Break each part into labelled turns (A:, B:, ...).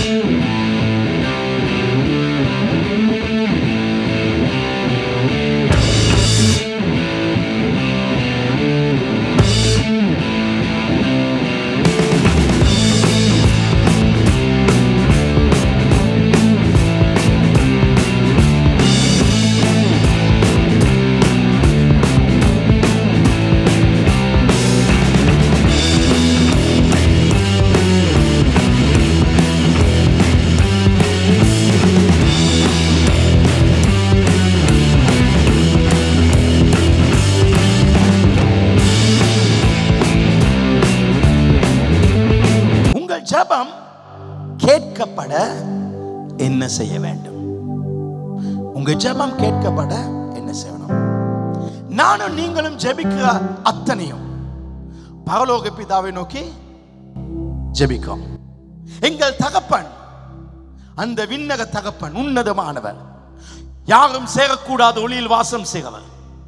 A: உங்கள் ஜெபம் கேட்கப்பட என்ன செய்ய வேண்டும் உங்க ஜெபம் கேட்கப்பட என்ன செய்யணும் நானும் நீங்களும் ஜெபிக்கிற அத்தனையும் பரலோக பிதாவை நோக்கி ஜெபிக்கும் எங்கள் தகப்பன் அந்த விண்ணக தகப்பன் உன்னதமானவர் யாரும் சேரக்கூடாத ஒளியில் வாசம் செய்கிறவர்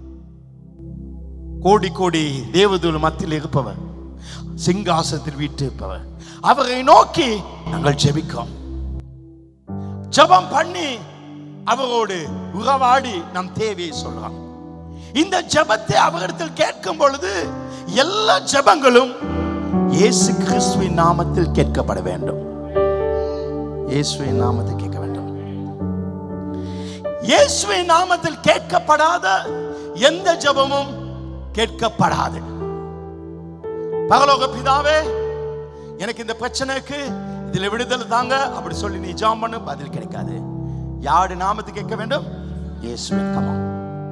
A: கோடி கோடி தேவதூர் மத்தியில் இருப்பவர் சிங்காசனத்தில் வீட்டிருப்பவர் அவரை நோக்கி நாங்கள் ஜெபிக்கிறோம் ஜெபம் பண்ணி அவரோடு உறவாடி நம் தேவையை சொல்றோம் இந்த ஜெபத்தை அவரிடத்தில் கேட்கும் பொழுது எல்லா ஜெபங்களும் இயேசு கிறிஸ்துவின் நாமத்தில் கேட்கப்பட வேண்டும் இயேசுவின் நாமத்தில் கேட்க வேண்டும் இயேசுவின் நாமத்தில் கேட்கப்படாத எந்த ஜெபமும் கேட்கப்படாது பரலோக பிதாவே எனக்கு இந்த பிரச்சனைக்கு இதுல விடுதலை தாங்க அப்படி சொல்லி நீ ஜாம் பண்ணு பதில் கிடைக்காது யாரு நாமத்தை கேட்க வேண்டும் இயேசுவின் கமம்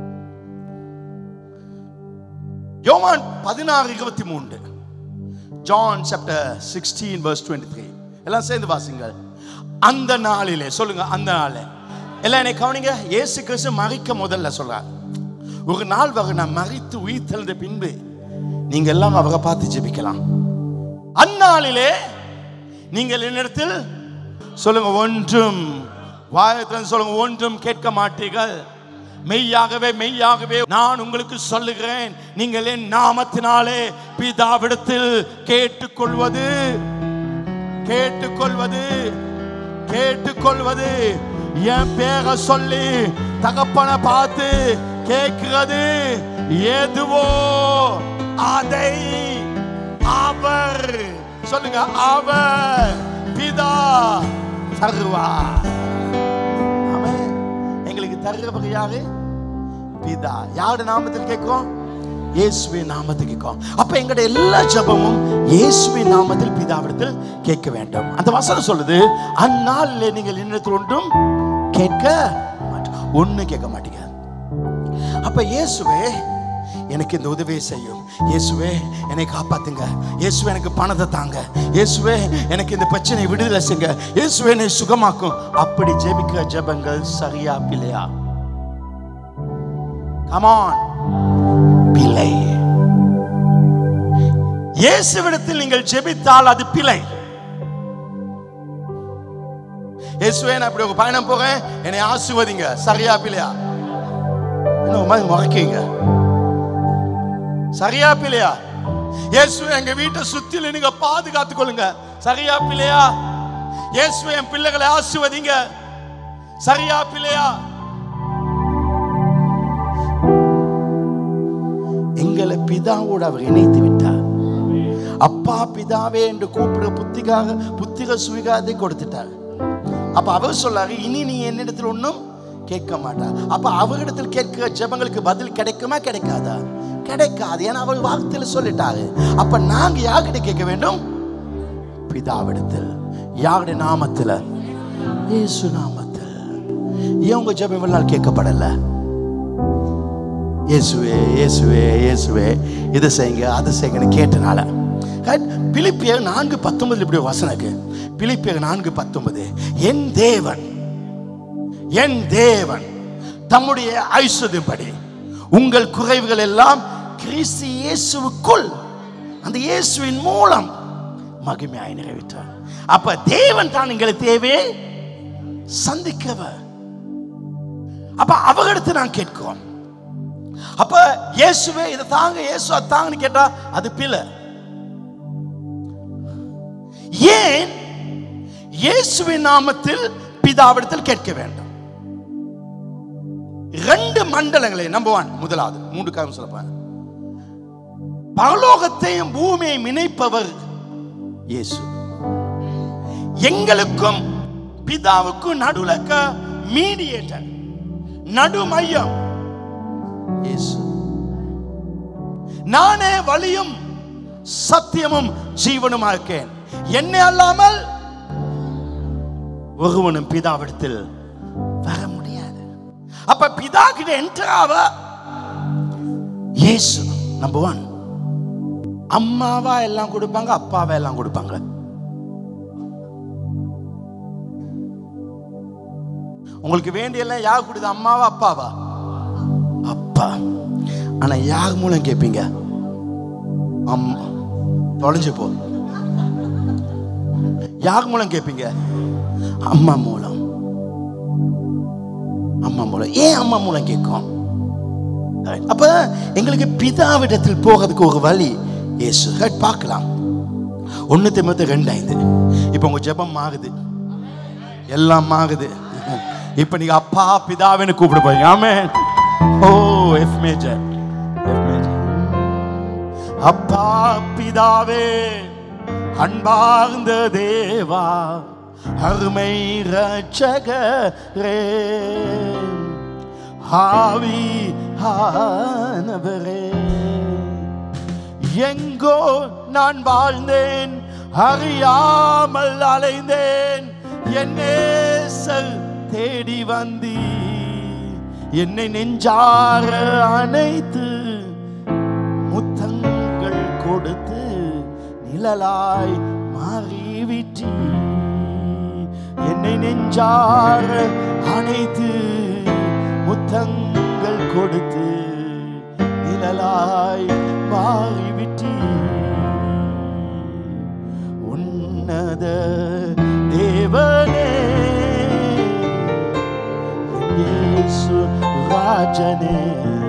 A: யோவான் பதினாறு இருபத்தி மூன்று ஜான் சாப்டர் சிக்ஸ்டீன் verse 23 எல்லாம் சேர்ந்து வாசிங்க அந்த நாளிலே சொல்லுங்க அந்த நாளிலே எல்லாம் என்னை கவனிங்க இயேசு கிறிஸ்து மறிக்க முதல்ல சொல்றார் ஒரு நாள் வரை நான் மறித்து உயிர் தெழுந்த பின்பு நீங்க எல்லாம் அவரை பார்த்து ஜெபிக்கலாம் அந்நாளிலே நீங்கள் என்னிடத்தில் சொல்லுங்க ஒன்றும் வாயத்திலிருந்து சொல்லுங்க ஒன்றும் கேட்க மாட்டீர்கள் மெய்யாகவே மெய்யாகவே நான் உங்களுக்கு சொல்லுகிறேன் நீங்கள் என் நாமத்தினாலே பிதாவிடத்தில் கேட்டுக்கொள்வது கேட்டுக்கொள்வது கேட்டுக்கொள்வது என் பேரை சொல்லி தகப்பனை பார்த்து கேட்கிறது எதுவோ அதை அவர் சொல்லுங்க அவர் பிதா தருவார் ஆமென். எங்களுக்கு தருகிறவர் யாரு பிதா யாரு நாமத்தில் கேட்கும் இயேசுவின் நாமத்தில் கேட்கும் அப்ப எங்கட எல்லா ஜெபமும் இயேசுவின் நாமத்தில் பிதாவிடத்தில் கேட்க வேண்டும் அந்த வசனம் சொல்லுது அந்நாளில் நீங்கள் இன்னத்தில் ஒன்றும் கேட்க மாட்டோம் ஒண்ணு கேட்க மாட்டீங்க அப்ப இயேசுவே எனக்கு இந்த உதவியை செய்யும் இயேசுவே என்னை காப்பாத்துங்க இயேசுவே எனக்கு பணத்தை தாங்க இயேசுவே எனக்கு இந்த பிரச்சனை விடுதலை செய்யுங்க இயேசுவே என்னை சுகமாக்கும் அப்படி ஜெபிக்கிற ஜெபங்கள் சரியா பிள்ளையா கமான் பிழை இயேசுவிடத்தில் நீங்கள் ஜெபித்தால் அது பிழை இயேசுவே நான் இப்படி ஒரு பயணம் போறேன் என்னை ஆசிர்வதிங்க சரியா பிள்ளையா என்ன ஒரு மாதிரி முறைக்கீங்க சரியா பிள்ளையா இயேசுவே எங்க வீட்டை சுத்தில நீங்க பாதுகாத்துக் கொள்ளுங்க சரியா பிள்ளையா இயேசுவே என் பிள்ளைகளை ஆசிர்வதிங்க சரியா பிள்ளையா எங்களை பிதாவோடு அவர் இணைத்து விட்டார் அப்பா பிதாவே என்று கூப்பிடுற புத்திகாக புத்திக சுவிகாரத்தை கொடுத்துட்டார் அப்ப அவர் சொல்லாரு இனி நீ என்னிடத்தில் ஒன்றும் கேட்க மாட்டார் அப்ப அவரிடத்தில் கேட்கிற ஜெபங்களுக்கு பதில் கிடைக்குமா கிடைக்காதா கிடைக்காது ஏன்னா அவர் வார்த்தையில் சொல்லிட்டாரு அப்ப நாங்க யார்கிட்ட கேட்க வேண்டும் பிதாவிடத்தில் யாருடைய நாமத்தில் இயேசு நாமத்தில் ஏன் உங்க ஜெபம் இவ்வளவு நாள் கேட்கப்படல இயேசுவே இயேசுவே இயேசுவே இதை செய்யுங்க அதை செய்யுங்கன்னு கேட்டனால Right? பிலிப்பியர் நான்கு பத்தொன்பதுல இப்படி ஒரு வசனம் இருக்கு பிலிப்பியர் நான்கு பத்தொன்பது என் தேவன் என் தேவன் தம்முடைய ஐஸ்வர்யப்படி உங்கள் குறைவுகள் எல்லாம் கிறிஸ்து இயேசுவுக்குள் அந்த இயேசுவின் மூலம் மகிமையாய் நிறைவேற்றார் அப்ப தேவன் தான் எங்களை தேவையை சந்திக்கவர் அப்ப அவரிடத்து நான் கேட்கிறோம் அப்ப இயேசுவே இதை தாங்க இயேசு அதை தாங்கன்னு கேட்டா அது பிழை ஏன் இயேசுவின் நாமத்தில் பிதாவிடத்தில் கேட்க வேண்டும் ரெண்டு மண்டலங்களை நம்பர் ஒன் முதலாவது மூன்று காரணம் சொல்லப்பேன் பரலோகத்தையும் பூமியையும் இணைப்பவர் இயேசு எங்களுக்கும் பிதாவுக்கும் நடுவுல மீடியேட்டர் நடு மையம் இயேசு நானே வழியும் சத்தியமும் ஜீவனுமா இருக்கேன் என்னை அல்லாமல் ஒருவனும் பிதாவிடத்தில் வர முடியாது அப்ப பிதா கிட்ட என்டர் ஆவ இயேசு நம்பர் ஒன் அம்மாவா எல்லாம் கொடுப்பாங்க அப்பாவா எல்லாம் கொடுப்பாங்க உங்களுக்கு வேண்டியெல்லாம் யார் கொடுது அம்மாவா அப்பாவா அப்பா ஆனா யார் மூலம் கேட்பீங்க அம்மா தொலைஞ்சு போ யார் மூலம் கேட்பீங்க அம்மா மூலம் அம்மா மூலம் ஏன் அம்மா மூலம் கேட்கும் அப்ப எங்களுக்கு பிதாவிடத்தில் போகிறதுக்கு ஒரு வழி இயேசு ரைட் பார்க்கலாம் ஒன்று திமுக ரெண்டு ஐந்து இப்போ உங்க ஜெபம் ஆகுது எல்லாம் ஆகுது இப்போ நீங்க அப்பா பிதாவின்னு கூப்பிட போறீங்க ஆமே ஓ எஃப் மேஜர் எஃப் மேஜர் அப்பா பிதாவே அன்பார்ந்த தேவா அருமை ரட்சகரே ஆவி ஆனவரே எங்கோ நான் வாழ்ந்தேன் அறியாமல் அலைந்தேன் என் நேசர் தேடி வந்தி என்னை நெஞ்சார அணைத்து முத்தங்கள் கொடுத்து நிழலாய் மாறிவிட்டி என்னை நெஞ்சார அணைத்து முத்தங்கள் கொடுத்து நிழலாய் மாறிவிட்டி உன்னத தேவனே இயேசு ராஜனே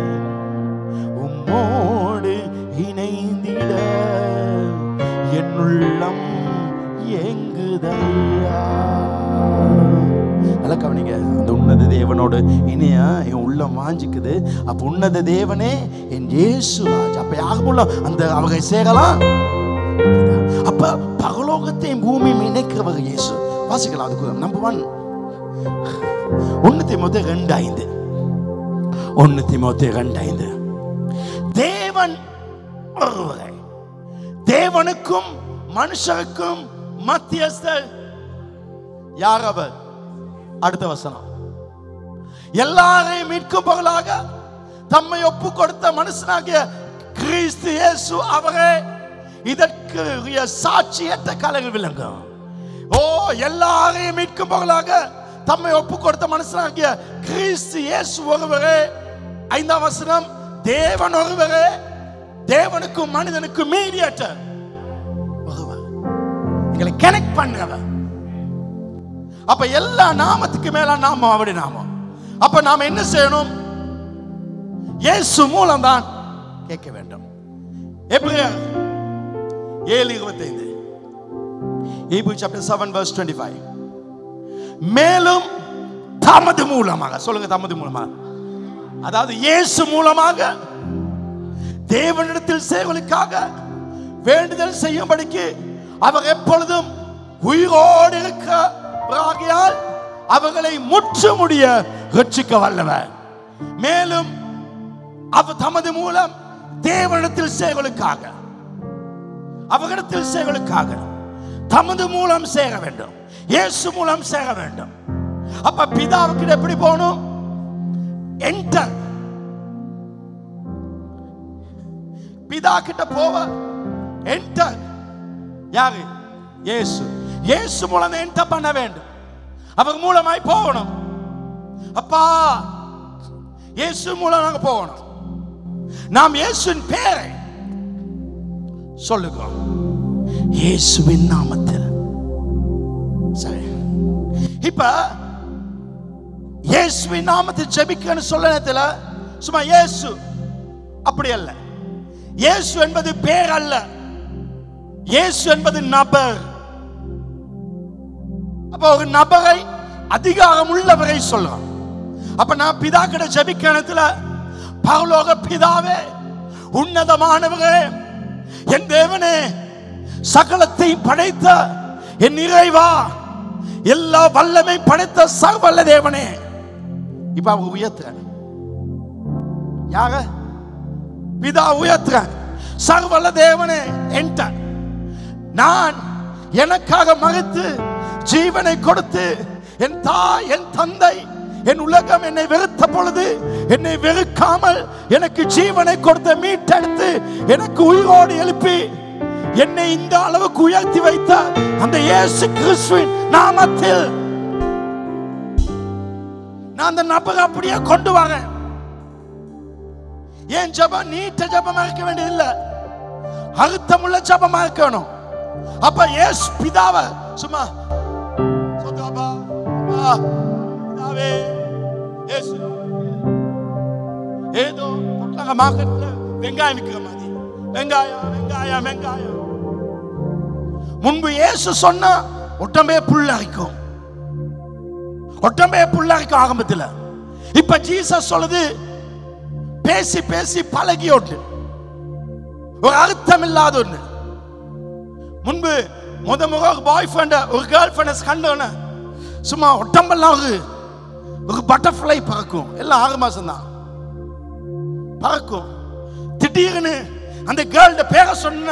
A: உம்மோடு இணைந்திட என் உள்ளம் எங்குதையா நல்லா கவனிங்க அந்த உன்னத தேவனோடு இனியா என் உள்ளம் வாஞ்சிக்குது அப்ப உன்னத தேவனே என் இயேசு ராஜா அப்ப யாகமுள்ள அந்த அவங்க சேகலாம் அப்ப பரலோகத்தையும் பூமியும் இணைக்கிறவர் இயேசு வாசிக்கலாம் அதுக்கு நம்பர் ஒன் ஒன்னு திமுக ரெண்டு ஐந்து ஒன்னு திமுக ரெண்டு ஐந்து தேவன் ஒருவரே தேவனுக்கும் மனுஷருக்கும் மத்தியஸ்தர் யார் அவர் அடுத்த வசனம் எல்லாரையும் மீட்கும் பொருளாக தம்மை ஒப்பு கொடுத்த மனுஷனாகிய கிறிஸ்து இயேசு அவரே இதற்கு உரிய சாட்சியற்ற கலைகள் விளங்கும் ஓ எல்லாரையும் மீட்கும் பொருளாக தம்மை ஒப்பு கொடுத்த மனுஷனாகிய கிறிஸ்து இயேசு ஒருவரே ஐந்தாம் வசனம் தேவன் ஒருவரே தேவனுக்கும் மனிதனுக்கும் மீடியேட்டர் ஒருவர் எங்களை கனெக்ட் பண்றவர் அப்ப எல்லா நாமத்துக்கு மேல நாமம் அவருடைய நாமம் அப்ப நாம என்ன செய்யணும் இயேசு மூலம் தான் கேட்க வேண்டும் எபிரேயர் ஏழு இருபத்தைந்து Hebrew chapter 7 verse 25 மேலும் தமது மூலமாக சொல்லுங்க தமது மூலமாக அதாவது இயேசு மூலமாக தேவனிடத்தில் சேவலுக்காக வேண்டுதல் செய்யும்படிக்கு அவர் எப்பொழுதும் உயிரோடு இருக்கிறாகியால் அவர்களை முற்றுமுடிய ரட்சிக்க வல்லவர் மேலும் அவர் தமது மூலம் தேவனிடத்தில் சேவலுக்காக அவரிடத்தில் சேவலுக்காக தமது மூலம் சேர வேண்டும் இயேசு மூலம் சேர வேண்டும் அப்ப பிதாவுக்கு எப்படி போகணும் என்டர் பிதா கிட்ட போவ என்டர் யாரு இயேசு இயேசு மூலம் என்டர் பண்ண வேண்டும் அவர் மூலமாய் போகணும் அப்பா இயேசு மூலம் நாங்க போகணும் நாம் இயேசுவின் பேரை சொல்லுகிறோம் இயேசுவின் நாமத்தில் சரி இப்ப இயேசுவின் நாமத்தில் ஜெபிக்கன்னு சொல்ல நேரத்தில் சும்மா இயேசு அப்படி அல்ல இயேசு என்பது பேர் அல்ல இயேசு என்பது நபர் அப்ப ஒரு நபரை அதிகாரம் உள்ளவரை சொல்றான் அப்ப நான் பிதா கிட்ட ஜெபிக்கணத்துல பரலோக பிதாவே உன்னதமானவரே என் தேவனே சகலத்தை படைத்த என் நிறைவா எல்லா வல்லமை படைத்த சர்வல்ல தேவனே இப்ப அவங்க உயர்த்துறாங்க யார பிதா உயர்த்துறாங்க சர்வல்ல தேவனே என்ட நான் எனக்காக மறுத்து ஜீவனை கொடுத்து என் தாய் என் தந்தை என் உலகம் என்னை வெறுத்த பொழுது என்னை வெறுக்காமல் எனக்கு ஜீவனை கொடுத்த மீட்டெடுத்து எனக்கு உயிரோடு எழுப்பி என்னை இந்த அளவுக்கு உயர்த்தி வைத்த அந்த இயேசு கிறிஸ்துவின் நாமத்தில் நான் அந்த நபரை அப்படியே கொண்டு வரேன் ஏன் ஜபம் நீட்ட ஜபமா இருக்க வேண்டியதில்லை அர்த்தமுள்ள ஜபமா இருக்கணும் அப்ப ஏசு பிதாவ சும்மா சொத்தாபா அப்பா, பிதாவே இயேசு ஏதோ பொட்டலங்க மார்க்கெட்ல வெங்காயம் விற்கிற மாதிரி வெங்காயம் வெங்காயம் வெங்காயம் முன்பு இயேசு சொன்னா ஒட்டம்பே புல்லரிக்கும் ஒட்டம்பே புல்லரிக்கும் ஆரம்பத்தில் இப்ப ஜீசஸ் சொல்லுது பேசி பேசி பழகி ஒன்று ஒரு அர்த்தம் இல்லாத ஒன்று முன்பு முத முக ஒரு பாய் ஃப்ரெண்ட ஒரு கேர்ள் ஃப்ரெண்ட கண்டோன்னு சும்மா ஒட்டம்பெல்லாம் ஒரு ஒரு பட்டர்ஃப்ளை பறக்கும் எல்லாம் ஆறு மாசம் தான் பறக்கும் திடீர்னு அந்த கேர்ள்ட பேரை சொன்ன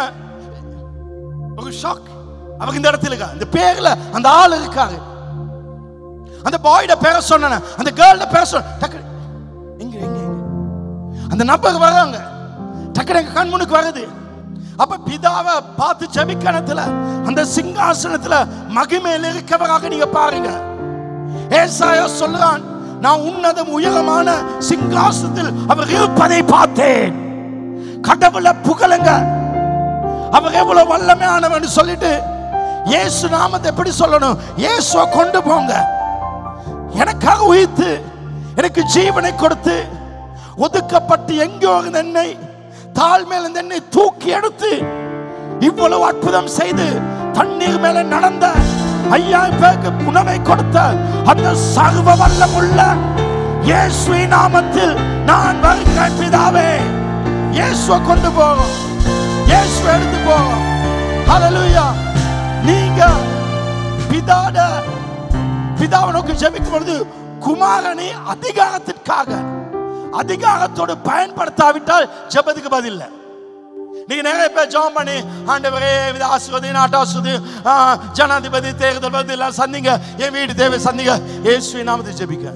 A: ஒரு ஷாக் அவருக்கு இந்த இடத்துல இருக்கா இந்த பேர்ல அந்த ஆள் இருக்காரு அந்த பாய்ட பேரை சொன்ன அந்த கேர்ள்ட பேரை சொன்ன டக்கு எங்க எங்க எங்க அந்த நபர் வராங்க டக்குனு எங்க கண் முன்னுக்கு வருது அப்ப பிதாவை பார்த்து ஜெபிக்கணத்துல அந்த சிங்காசனத்துல மகிமையில் இருக்கவராக நீங்க பாருங்க ஏசாயா சொல்றான் நான் உன்னதம் உயரமான சிங்காசனத்தில் அவர் இருப்பதை பார்த்தேன் கடவுளை புகழுங்க அவர் எவ்வளவு வல்லமையானவன் சொல்லிட்டு இயேசு நாமத்தை எப்படி சொல்லணும் இயேசுவை கொண்டு போங்க எனக்காக உயிர்த்து எனக்கு ஜீவனை கொடுத்து ஒதுக்கப்பட்டு எங்கோ இருந்த என்னை தாழ்மையில் இருந்த என்னை தூக்கி எடுத்து இவ்வளவு அற்புதம் செய்து தண்ணீர் மேல நடந்த ஐயாயிரம் பேருக்கு உணவை கொடுத்த அந்த சர்வ வல்லம் உள்ள இயேசுவை நாமத்தில் நான் வருகிறேன் பிதாவே இயேசுவை கொண்டு போகும் இயேசுவை எடுத்து போகும் ஹalleluya நீங்க பிதாட பிதாவை நோக்கி ஜெபிக்கும் பொழுது குமாரனை அதிகாரத்திற்காக அதிகாரத்தோடு பயன்படுத்தாவிட்டால் ஜெபத்துக்கு பதில் இல்லை நீங்க நிறைய பேர் ஜெபம் பண்ணி ஆண்டவரே இது ஆசிர்வதி நாட்டாசுதி ஜனாதிபதி தேர்தல் வந்து எல்லாம் சந்திங்க என் வீடு தேவை சந்திங்க இயேசுவை நாமத்தை ஜெபிக்க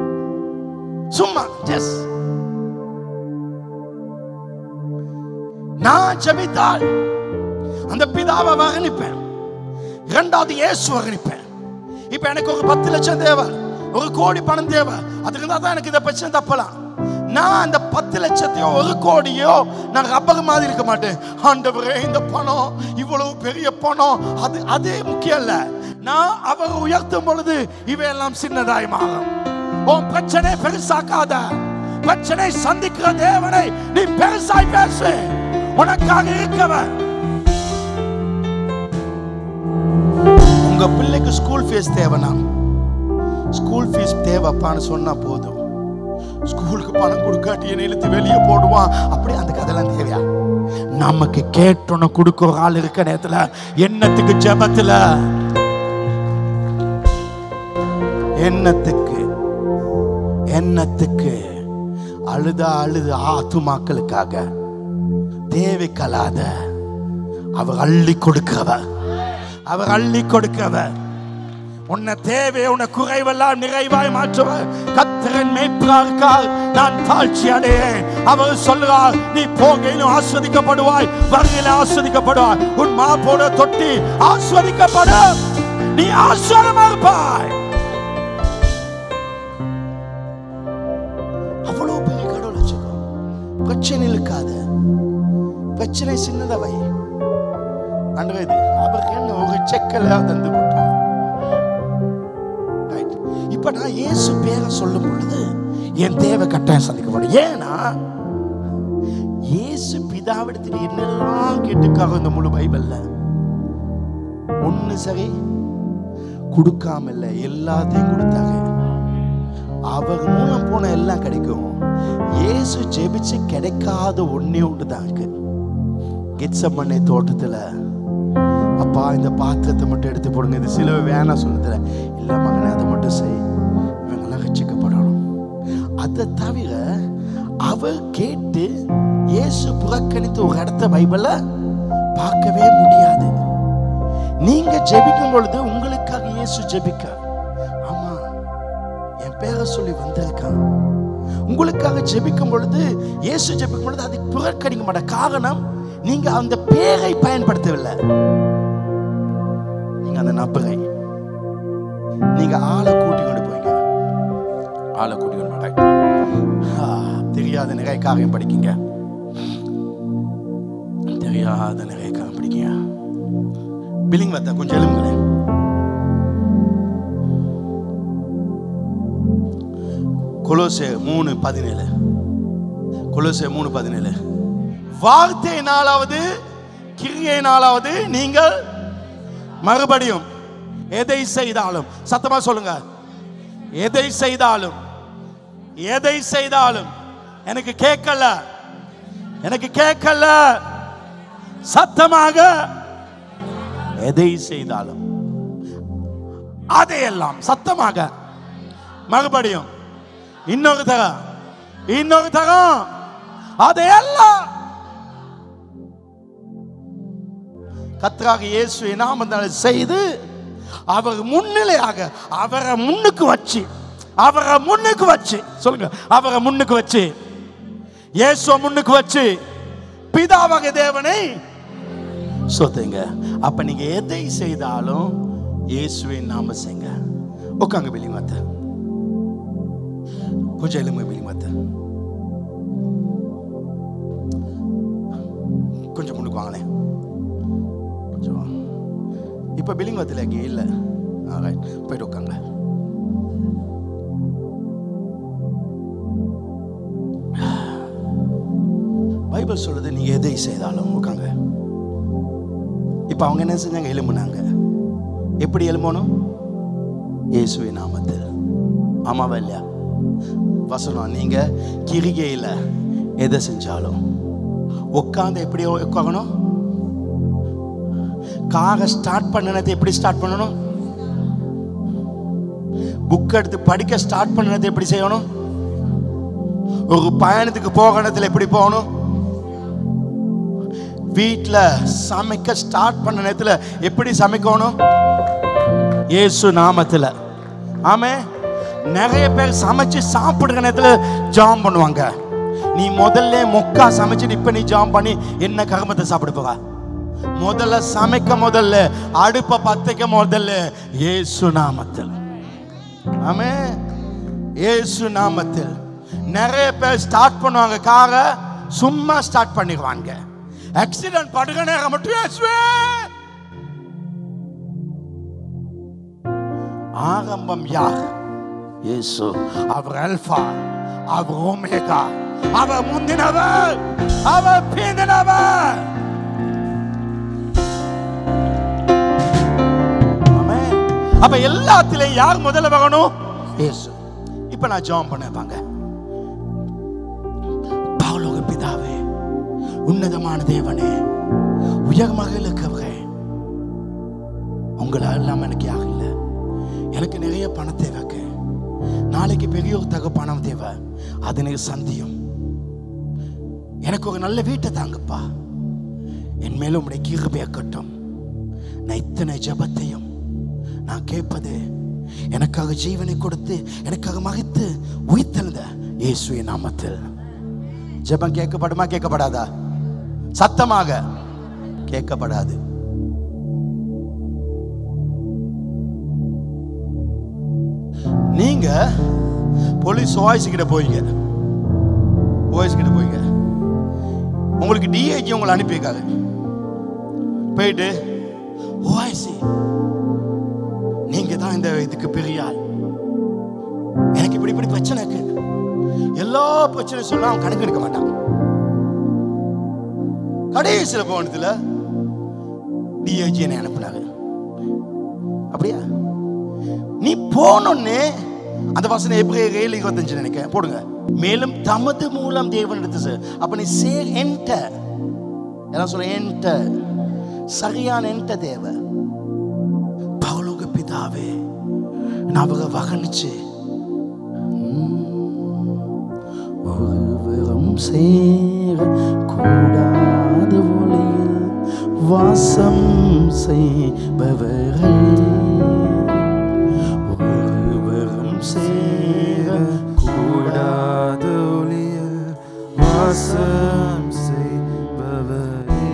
A: சும்மா ஜஸ் நான் ஜெபித்தால் அந்த பிதாவை வர்ணிப்பேன் இரண்டாவது இயேசு வர்ணிப்பேன் இப்ப எனக்கு ஒரு பத்து லட்சம் தேவை ஒரு கோடி பணம் தேவை அதுக்கு இருந்தா தான் எனக்கு இதை பிரச்சனை தப்பலாம் நான் அந்த பத்து லட்சத்தையோ ஒரு கோடியோ நான் ரப்பர் மாதிரி இருக்க மாட்டேன் ஆண்டவரே இந்த பணம் இவ்வளவு பெரிய பணம் அது அது முக்கியம் இல்ல நான் அவர் உயர்த்தும் பொழுது இவையெல்லாம் சின்னதாய் மாறும் உன் பிரச்சனை பெருசாக்காத பிரச்சனை சந்திக்கிற தேவனை நீ பெருசாய் பேசு உனக்காக இருக்கவன் உங்க பிள்ளைக்கு ஸ்கூல் ஃபீஸ் தேவைனா ஸ்கூல் ஃபீஸ் தேவைப்பான்னு சொன்னா போதும் ஸ்கூலுக்கு பணம் கொடுக்காட்டி என்னை இழுத்து வெளியே போடுவான் அப்படி அந்த கதையெல்லாம் தேவையா நமக்கு கேட்டோன்னு கொடுக்க ஒரு ஆள் இருக்க நேரத்துல என்னத்துக்கு ஜெபத்துல என்னத்துக்கு என்னத்துக்கு அழுத அழுது ஆத்துமாக்களுக்காக தேவைக்கலாத அவர் அள்ளி கொடுக்கிறவர் அவர் அள்ளி கொடுக்கிறவர் உன்னை தேவை உன்னை குறைவெல்லாம் நிறைவாய் மாற்றுவர் கத்திரன் மேய்ப்பார்க்கால் நான் தாழ்ச்சி அடையேன் அவர் சொல்லுவார் நீ போகையிலும் ஆஸ்வதிக்கப்படுவாய் வருகையில ஆஸ்வதிக்கப்படுவாய் உன் மாப்போட தொட்டி ஆஸ்வதிக்கப்படும் நீ ஆஸ்வதமா இருப்பாய் அவ்வளவு பெரிய கடவுள் வச்சுக்கோ பிரச்சனை இருக்காத பிரச்சனை சின்னதவை அன்று இது அவருக்கு என்ன ஒரு செக்கல தந்து போட்டார் Right. இப்ப நான் இயேசு பேரை சொல்லும் பொழுது என் தேவை கட்டாயம் சந்திக்கப்படும் ஏன்னா இயேசு பிதாவிடத்தில் என்னெல்லாம் கேட்டுக்காக இந்த முழு பைபிள்ல ஒண்ணு சரி கொடுக்காம இல்லை எல்லாத்தையும் கொடுத்தாங்க அவர் மூலம் போன எல்லாம் கிடைக்கும் இயேசு ஜெபிச்சு கிடைக்காத ஒண்ணே ஒன்று தான் இருக்கு கெட்சமண்ணை தோட்டத்துல அப்பா இந்த பாத்திரத்தை மட்டும் எடுத்து போடுங்க இது சிலுவை வேணாம் சொல்லுதுல இல்ல மகனே அதை மட்டும் செய் இவங்கெல்லாம் ரட்சிக்கப்படணும் அதை தவிர அவர் கேட்டு இயேசு புறக்கணித்து ஒரு இடத்த பைபிள்ல பார்க்கவே முடியாது நீங்க ஜெபிக்கும் பொழுது உங்களுக்காக இயேசு ஜெபிக்க ஆமா என் பேரை சொல்லி வந்திருக்கான் உங்களுக்காக ஜெபிக்கும் பொழுது இயேசு ஜெபிக்கும் பொழுது அதை புறக்கணிக்க மாட்ட காரணம் நீங்க அந்த பேரை பயன்படுத்தவில்லை நீங்க அந்த நபரை நீங்க ஆளை கூட்டி கொண்டு போய்ங்க ஆளை கூட்டி கொண்டு போய் ஆ, தெரியாத நிறைய காரியம் படிக்கீங்க தெரியாத நிறைய காரியம் படிக்கீங்க பில்லிங் வத்தா கொஞ்சம் எழுங்களேன் கொலோசே மூணு பதினேழு கொலோசே மூணு பதினேழு வார்த்தை நாளாவது கிரியை நாளாவது நீங்கள் மறுபடியும் எதை செய்தாலும் சத்தமா சொல்லுங்க எதை செய்தாலும் எதை செய்தாலும் எனக்கு கேட்கல எனக்கு கேட்கல சத்தமாக எதை செய்தாலும் அதையெல்லாம் சத்தமாக மறுபடியும் இன்னொரு தரம் இன்னொரு தரம் அதையெல்லாம் கத்ராக இயேசு நாமத்தால் செய்து அவர் முன்னிலையாக அவரை முன்னுக்கு வச்சு அவரை முன்னுக்கு வச்சு சொல்லுங்க அவரை முன்னுக்கு வச்சு இயேசுவை முன்னுக்கு வச்சு பிதாவாக தேவனை சொத்துங்க அப்ப நீங்க எதை செய்தாலும் இயேசுவின் நாம செய்யுங்க உட்காங்க பிலி மாத்த கொஞ்சம் எலும்பு பிலி மாத்த கொஞ்சம் முன்னுக்கு வாங்களேன் கொஞ்சம் வாங்க. இப்ப பில்லிங் வத்துல அங்கே இல்ல ரைட் போயிட்டு உட்காங்க பைபிள் சொல்லுது நீங்க எதை செய்தாலும் உட்காங்க இப்ப அவங்க என்ன செஞ்சாங்க எலும்புனாங்க எப்படி எலும்பணும் இயேசுவின் நாமத்தில் ஆமாவா இல்லையா வசனம் நீங்க கிரிகையில எதை செஞ்சாலும் உட்காந்து எப்படி உட்காகணும் காரை ஸ்டார்ட் பண்ணினது எப்படி ஸ்டார்ட் பண்ணணும் புக் எடுத்து படிக்க ஸ்டார்ட் பண்ணினது எப்படி செய்யணும் ஒரு பயணத்துக்கு போகணத்துல எப்படி போகணும் வீட்டில் சமைக்க ஸ்டார்ட் பண்ண நேரத்துல எப்படி சமைக்கணும் இயேசு நாமத்துல ஆமே நிறைய பேர் சமைச்சு சாப்பிடுற நேரத்துல ஜாம் பண்ணுவாங்க நீ முதல்ல மொக்கா சமைச்சிட்டு இப்ப நீ ஜாம் பண்ணி என்ன கருமத்தை சாப்பிட போக முதல்ல சமைக்க முதல்ல அடுப்ப பத்தைக்க முதல்ல இயேசு நாமத்தில் ஆமே இயேசு நாமத்தில் நிறைய பேர் ஸ்டார்ட் பண்ணுவாங்க காரை சும்மா ஸ்டார்ட் பண்ணிடுவாங்க ஆக்சிடென்ட் படுக நேரம் மட்டும் இயேசுவே ஆரம்பம் யார் இயேசு அவர் அல்பா அவர் ஓமேகா அவர் முந்தினவர் அவர் பிந்தினவர் ஆமென். அப்ப எல்லாத்திலையும் யார் முதல்ல வரணும் இயேசு இப்ப நான் ஜெபம் பண்ணேன் வாங்க பரலோக பிதாவே உன்னதமான தேவனே உயர்மாக இருக்கவரே உங்களை எல்லாம் எனக்கு யாரும் இல்லை எனக்கு நிறைய பணம் தேவைக்கு நாளைக்கு பெரிய ஒரு தக பணம் தேவை அது எனக்கு சந்தியம் எனக்கு ஒரு நல்ல வீட்டை தாங்கப்பா என் மேல உடைய கிருபையை கட்டும் நான் இத்தனை ஜெபத்தையும் நான் கேட்பது எனக்காக ஜீவனை கொடுத்து எனக்காக மகித்து உயிர்த்தெழுந்த இயேசுவின் நாமத்தில் ஜெபம் கேட்கப்படுமா கேட்கப்படாதா சத்தமாக கேட்கப்படாது நீங்க போலீஸ் வாய்ஸ் கிட்ட போயிங்க வாய்ஸ் கிட்ட போயிங்க உங்களுக்கு டிஐஜி உங்களை அனுப்பியிருக்காங்க போயிட்டு ஓஐசி நீங்க தான் இந்த இதுக்கு பெரிய ஆள் எனக்கு இப்படி இப்படி பிரச்சனை இருக்கு எல்லா பிரச்சனையும் சொன்னா அவன் கணக்கு எடுக்க மாட்டான் கடைசியில் போனதுல டிஐஜி என்னை அனுப்புனாங்க அப்படியா நீ போனோன்னே அந்த வசனம் எப்ரேயர் ஏழு இருபத்தஞ்சு நினைக்கிறேன் போடுங்க மேலும் தமது மூலம் தேவன் எடுத்து செ- அப்ப நீ சே என்ட எல்லாம் சொல்ல என்ட சரியான என்ட தேவை பவுலுங்க பிதாவே நான் அவங்க வகனிச்சு ஒருவரும் சேர கூடாத ஒளியில் வாசம் செய்பவரே ஒருவரும் சேர
B: கூடாத ஒளியில் வாசம் செய்பவரே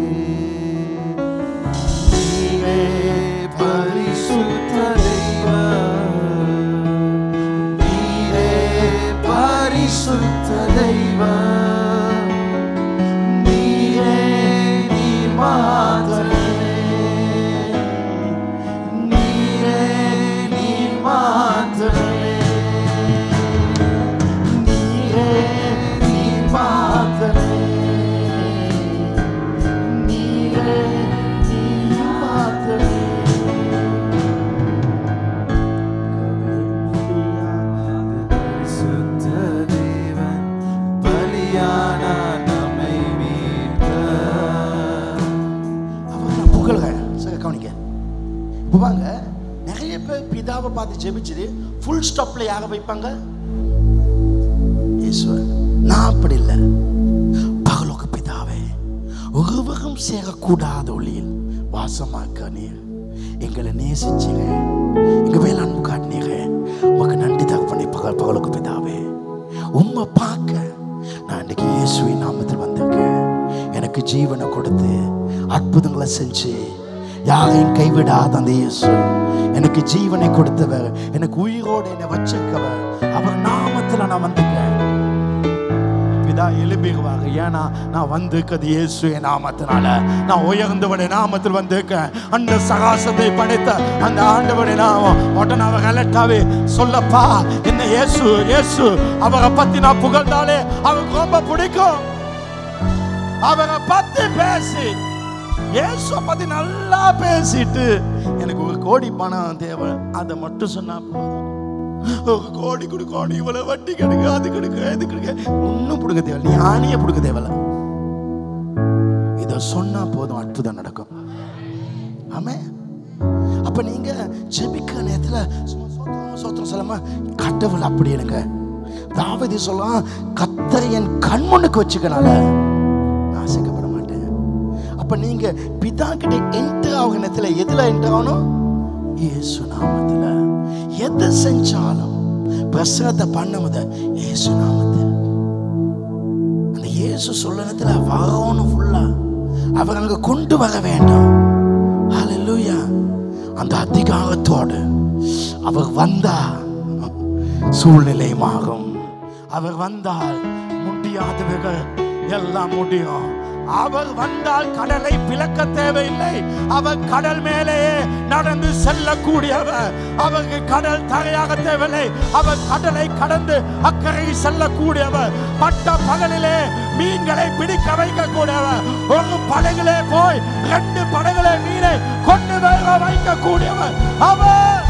B: நீரே பரிசுத்த தெய்வம் நீரே பரிசுத்த தெய்வம் நீரே நீர் மாத்திரமே நீரே நீர் மாத்திரமே நீரே நீர் மாத்திரமே நீரே நீர் மாத்திரமே பரிசுத்த தேவன் பலியான நம்மை மீட்க
A: அவர் நான் புகழ்கிறேன் சரி கவனிக்க இப்போ வாங்க நிறைய பேர் பிதாவை பார்த்து ஜெபிச்சுட்டு ஃபுல் ஸ்டாப்ல யாரை வைப்பாங்க ஈஸ்வர் நான் அப்படி இல்லை பகலோக பிதாவே ஒருவரும் சேரக்கூடாத ஒளியில் வாசமாக்க நீர் எங்களை நேசிச்சீங்க எங்க மேல அன்பு காட்டினீங்க உமக்கு நன்றி தகப்பனே பகல் பகலுக்கு பிதாவே உம்மை பார்க்க நான் இன்னைக்கு இயேசுவின் நாமத்தில் வந்திருக்கேன் எனக்கு ஜீவனை கொடுத்து அற்புதங்களை செஞ்சு யாரையும் கைவிடாத அந்த இயேசு எனக்கு ஜீவனை கொடுத்தவர் எனக்கு உயிரோடு என்னை வச்சிருக்கவர் அவர் நாமத்தில் நான் வந்திருக்கேன் பிதா எழுப்பிடுவாங்க ஏன்னா நான் வந்திருக்கிறது இயேசுவின் நாமத்தினால நான் உயர்ந்தவனுடைய நாமத்தில் வந்திருக்கேன் அந்த சகாசத்தை படைத்த அந்த ஆண்டவனுடைய நாமம் உடனே அவர் அலட்டாவே சொல்லப்பா என்ன இயேசு இயேசு அவரை பத்தி நான் புகழ்ந்தாலே அவருக்கு ரொம்ப பிடிக்கும் அவரை பத்தி பேசி இயேசு பத்தி நல்லா பேசிட்டு எனக்கு ஒரு கோடி பணம் தேவை அதை மட்டும் சொன்னா போதும் ஒரு கோடி கொடு கோடி இவ்வளவு வட்டி கெடுக்க அது கெடுக்க இது கெடுக்க ஒன்றும் கொடுக்க தேவை நீ ஆணியை கொடுக்க தேவையில்ல இதை சொன்னா போதும் அற்புதம் நடக்கும் ஆமே அப்ப நீங்க ஜெபிக்கிற நேரத்துல சும்மா சோத்திரம் சோத்திரம் சொல்லாம கடவுள் அப்படி இருங்க தாவதி சொல்லலாம் கத்தரை என் கண்முன்னுக்கு வச்சுக்கனால நான் அசைக்கப்பட மாட்டேன் அப்ப நீங்க பிதா கிட்ட என்டர் ஆகிற நேரத்துல எதுல என்டர் ஆகணும் இயேசு நாமத்துல எதை செஞ்சாலும் பிரசனத்தை பண்ணும்போது இயேசு நாமத்தில் அந்த இயேசு சொல்லணத்துல வரணும் ஃபுல்லா அவர் அங்க கொண்டு வர வேண்டும் ஹalleluya அந்த அதிகாரத்தோடு அவர் வந்தா சூழ்நிலை மாறும் அவர் வந்தால் முடியாதவர்கள் எல்லாம் முடியும் அவர் வந்தால் கடலை பிளக்க தேவையில்லை அவர் கடல் மேலேயே நடந்து செல்லக்கூடியவர் அவருக்கு கடல் தரையாக தேவையில்லை அவர் கடலை கடந்து அக்கறை செல்லக்கூடியவர் பட்ட பகலிலே மீன்களை பிடிக்க வைக்கக்கூடியவர் ஒரு படகுலே போய் ரெண்டு படகுலே மீனை கொண்டு வர வைக்கக்கூடியவர் அவர்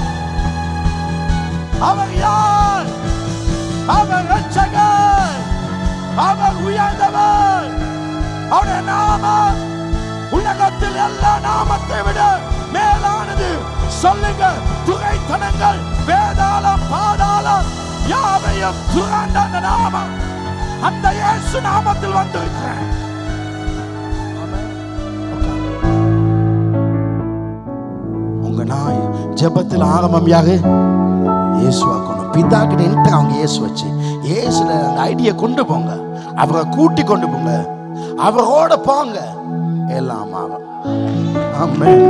A: அவர் யார் அவர் ரட்சகர் அவர் உயர்ந்தவர் அவருடைய நாமம் உலகத்தில் எல்லா நாமத்தை விட மேலானது சொல்லுங்க துறைத்தனங்கள் வேதாளம் பாதாளம் யாவையும் துறந்த அந்த நாமம் அந்த இயேசு நாமத்தில் வந்திருக்கிறேன் உங்க நாய் ஜெபத்தில் ஆரம்பம் யாரு இயேசுவாக்கணும் பிதா கிட்ட என்கிட்ட அவங்க இயேசு வச்சு இயேசுல அந்த ஐடியை கொண்டு போங்க அவரை கூட்டி கொண்டு போங்க அவரோட போங்க எல்லாம் ஆகும் ஆமென்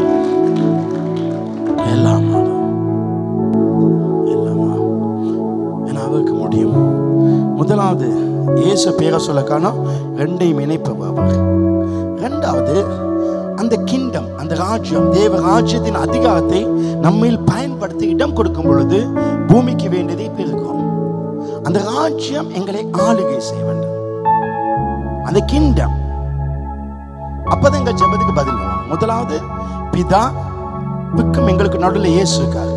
A: எல்லாம் ஆகும் எல்லாம் ஆகும் ஏன்னா அவருக்கு முடியும் முதலாவது இயேசு பேரை சொல்ல காணோம் ரெண்டையும் இணைப்பவர் அவர் ரெண்டாவது அந்த கிங்டம் அந்த ராஜ்யம் தேவ ராஜ்யத்தின் அதிகாரத்தை நம்மில் பயன்படுத்தி இடம் கொடுக்கும் பொழுது பூமிக்கு வேண்டியதை பெருக்கும் அந்த ராஜ்யம் எங்களை ஆளுகை செய்ய வேண்டும் அந்த கிங்டம் அப்பதான் எங்க ஜெபத்துக்கு பதில் வரும் முதலாவது பிதா புக்கும் எங்களுக்கு நடுவில் இயேசு இருக்கார்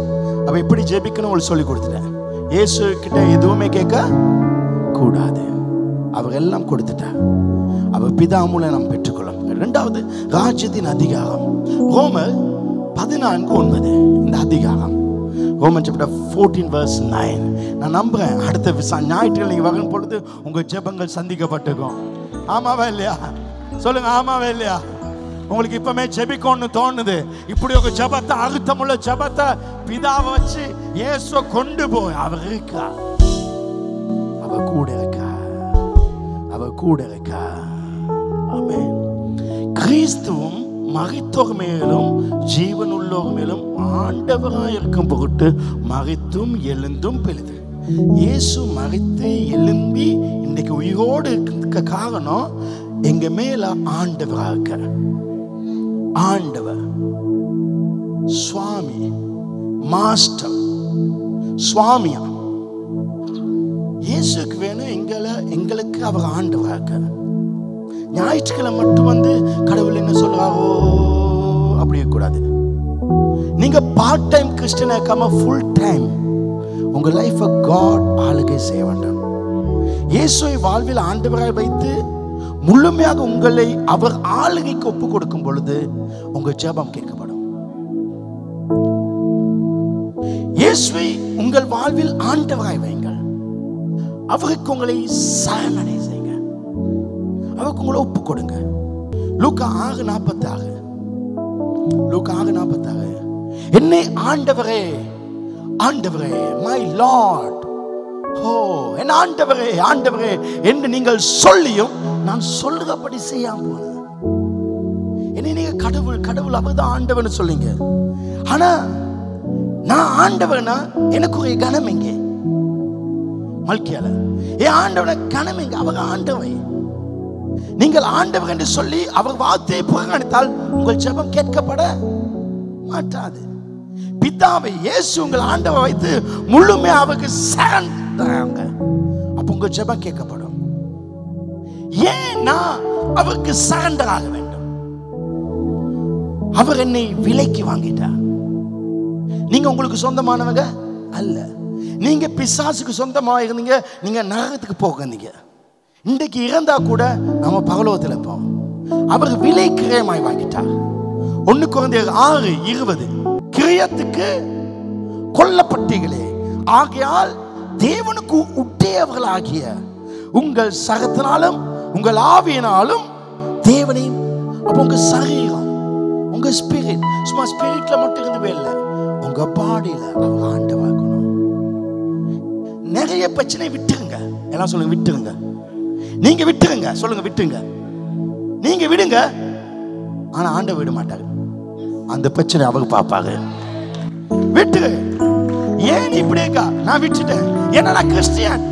A: அவ எப்படி ஜெபிக்கணும் உங்களுக்கு சொல்லி கொடுத்துட்டேன் இயேசு கிட்ட எதுவுமே கேட்க கூடாது அவர் எல்லாம் கொடுத்துட்டார் அவர் பிதா மூலம் நாம் பெற்றுக்கொள்ளும் இரண்டாவது ராஜ்யத்தின் அதிகாரம் ரோமர் பதினான்கு ஒன்பது இந்த அதிகாரம் Roman chapter fourteen verse nine நான் நம்புறேன் அடுத்த விசா ஞாயிற்றுக்கிழமை நீங்கள் வரும் பொழுது உங்கள் ஜெபங்கள் சந்திக்கப்பட்டிருக்கும் ஆமாவா இல்லையா சொல்லுங்க ஆமாவா இல்லையா உங்களுக்கு இப்பமே ஜெபிக்கணும்னு தோணுது இப்படி ஒரு ஜெபத்தை அழுத்தமுள்ள ஜெபத்தை பிதாவை வச்சு இயேசுவை கொண்டு போய் அவர் இருக்கா அவ கூட இருக்கா அவ கூட இருக்கா ஆமென் கிறிஸ்துவும் மகித்தோர் மேலும் ஜீவனுள்ளோர் மேலும் ஆண்டவராய் இருக்கும் பொருட்டு மகித்தும் எழுந்தும் பெழுது இயேசு மகித்து எழும்பி இன்றைக்கு உயிரோடு இருக்க காரணம் எங்க மேல ஆண்டவரா இருக்க ஆண்டவர் சுவாமி மாஸ்டர் சுவாமியா இயேசுக்கு வேணும் எங்களை எங்களுக்கு அவர் ஆண்டவரா இருக்க ஞாயிற்றுக்கிழமை மட்டும் வந்து கடவுள் என்ன சொல்றாரோ அப்படி கூடாது நீங்க பார்ட் டைம் கிறிஸ்டியனா இருக்காம ஃபுல் டைம் உங்க லைஃபை காட் ஆளுகை செய்ய வேண்டாம் இயேசுவை வாழ்வில் ஆண்டவராய் வைத்து முழுமையாக உங்களை அவர் ஆளுகைக்கு ஒப்பு கொடுக்கும் பொழுது உங்க ஜெபம் கேட்கப்படும் இயேசுவை உங்கள் வாழ்வில் ஆண்டவராய் வைங்கள் அவருக்கு உங்களை சரணடை செய்யுங்க அவருக்கு உங்களை ஒப்பு கொடுங்க லூக்கா ஆறு நாற்பத்தாறு லூக்கா ஆறு நாற்பத்தாறு என்னை ஆண்டவரே ஆண்டவரே மை லார்ட் ஓ என் ஆண்டவரே ஆண்டவரே என்று நீங்கள் சொல்லியும் நான் சொல்லுகிறபடி செய்யாம போனேன் என்னை நீங்க கடவுள் கடவுள் அவர்தான் ஆண்டவன் சொல்லிங்க ஆனா நான் ஆண்டவனா எனக்கு ஒரு கணம் எங்கே மல்கியால ஏன் ஆண்டவனை கணம் எங்க அவர் ஆண்டவை நீங்கள் ஆண்டவர் என்று சொல்லி அவர் வார்த்தையை புறக்கணித்தால் உங்கள் ஜெபம் கேட்கப்பட மாட்டாது பிதாவை இயேசு உங்கள் ஆண்டவை வைத்து முழுமையா அவருக்கு சரண்டாங்க அப்ப உங்க ஜெபம் கேட்கப்படும் ஏன் நான் அவருக்கு சரண்டர் ஆக வேண்டும் அவர் என்னை விலைக்கு வாங்கிட்டார் நீங்க உங்களுக்கு சொந்தமானவங்க அல்ல நீங்க பிசாசுக்கு சொந்தமா இருந்தீங்க நீங்க நரகத்துக்கு போகிறீங்க இன்றைக்கு இறந்தா கூட நம்ம பகலோகத்தில் இருப்போம் அவர் விலை கிரயமாய் வாங்கிட்டார் ஒண்ணு குழந்தையர் ஆறு இருபது கிரயத்துக்கு கொல்லப்பட்டீர்களே ஆகையால் தேவனுக்கு உடையவர்களாகிய உங்கள் சகத்தினாலும் உங்கள் ஆவியினாலும் தேவனையும் அப்போ உங்க சரீரம் உங்க ஸ்பிரிட் சும்மா ஸ்பிரிட்ல மட்டும் இருந்தவே இல்லை உங்க பாடியில அவர் ஆண்டவாக்கணும் நிறைய பிரச்சனை விட்டுருங்க எல்லாம் சொல்லுங்க விட்டுருங்க நீங்க விட்டுருங்க சொல்லுங்க விட்டுருங்க நீங்க விடுங்க ஆனா ஆண்டவர் விட மாட்டாரு அந்த பிரச்சனை அவர் பார்ப்பாரு விட்டுரு ஏன் நீ இப்படி இருக்கா நான் விட்டுட்டேன் ஏன்னா நான் கிறிஸ்டியன்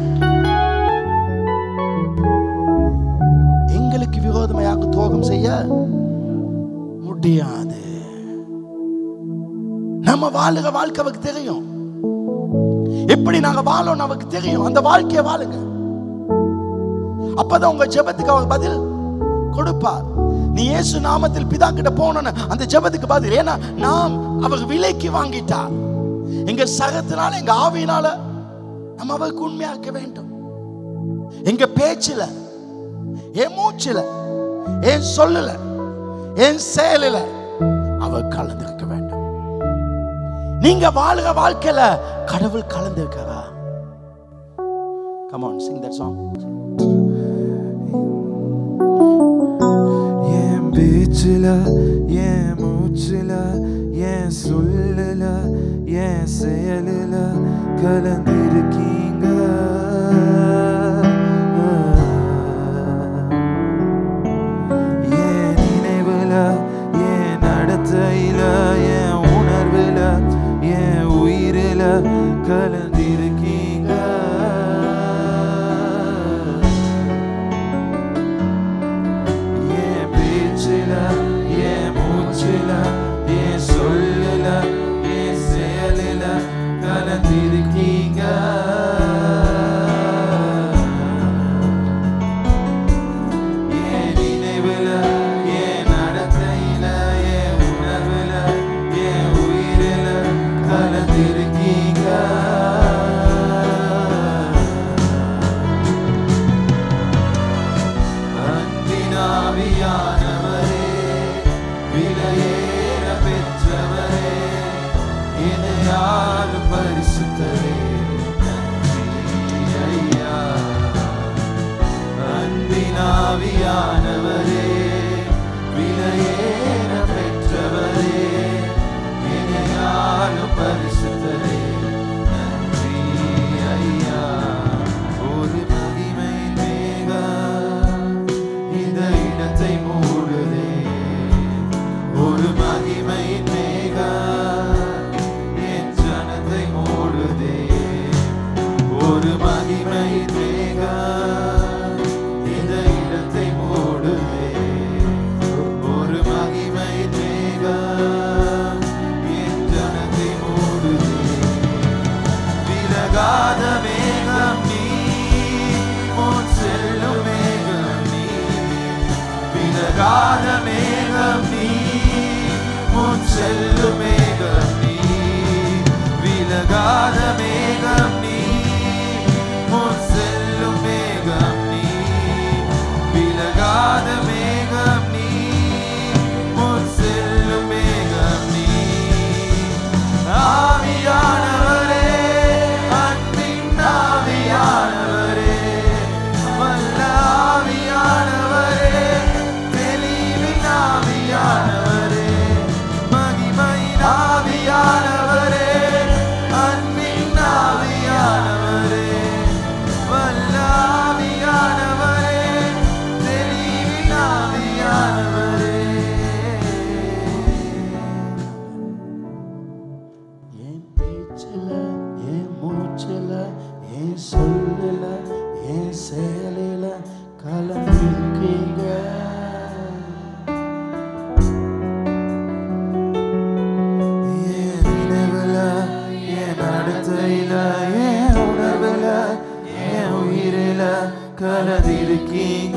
A: எங்களுக்கு விரோதமாக துரோகம் செய்ய முடியாது நம்ம வாழுற வாழ்க்கை அவருக்கு தெரியும் எப்படி நாங்க வாழணும் அவருக்கு தெரியும் அந்த வாழ்க்கையை வாழுங்க அப்பதான் உங்க ஜெபத்துக்கு அவர் பதில் கொடுப்பார் நீ இயேசு நாமத்தில் பிதா கிட்ட போனோன்னு அந்த ஜெபத்துக்கு பதில் ஏன்னா நாம் அவர் விலைக்கு வாங்கிட்டார் எங்க சகத்தினால எங்க ஆவியினால நம்ம அவருக்கு உண்மையாக்க வேண்டும் எங்க பேச்சுல என் மூச்சுல என் சொல்லல என் செயலில அவர் கலந்திருக்க வேண்டும் நீங்க வாழுற வாழ்க்கையில கடவுள் கலந்திருக்கிறா Come on, sing that song.
B: என் பேச்சுல என் மூச்சுல என் சொல்லல என் செயலில கலந்திருக்கீங்க என் நினைவுல என் நடத்தையில என் உணர்வுல என் உயிரில கலந்திருக்கீங்க என் பேச்சில என் மூச்சில என் சொல்லல என் செயலில கலந்திருக்கீங்க என் நினைவுல என் நடத்தையில என் உணர்வுல என் உயிரில கலந்திருக்கீங்க விலகாத மேகம் நீ முன் செல்லும் மேகம் நீ விலகாத மேகம் நீ முன் செல்லும் மேகம் நீ விலகாத மேகம் நீ முன் செல்லும் மேகம் நீ ஆவியானவரே அன்பின் ஆவியானவரே வல்ல ஆவியானவரே தெளிவின் ஆவியானவரே மகிமையின் ஆவியானவரே அன்பின் ஆவியானவரே வல்ல ஆவியானவரே தெளிவின் ஆவியானவரே
A: என் பேச்சில என் மூச்சில என் சொல்லல என் செயலில கலந்துருக்கீங்க
B: என் நினைவுல, என் நடத்தையில, என் உணர்வுல, என் உயிரில கலந்திருக்கீங்க.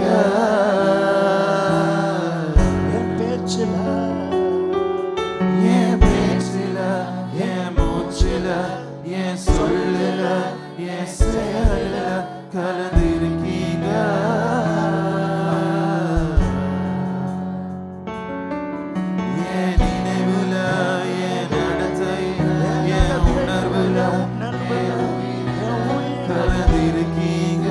A: என் பேச்சில
B: என் பேச்சில, என் மூச்சில, என் சொல்லுல, என் செயலில கலந்திருக்கீங்க. என் நினைவுல, என் நடத்தையில, என் உணர்வுல, என் உயிரில கலந்திருக்கீங்க.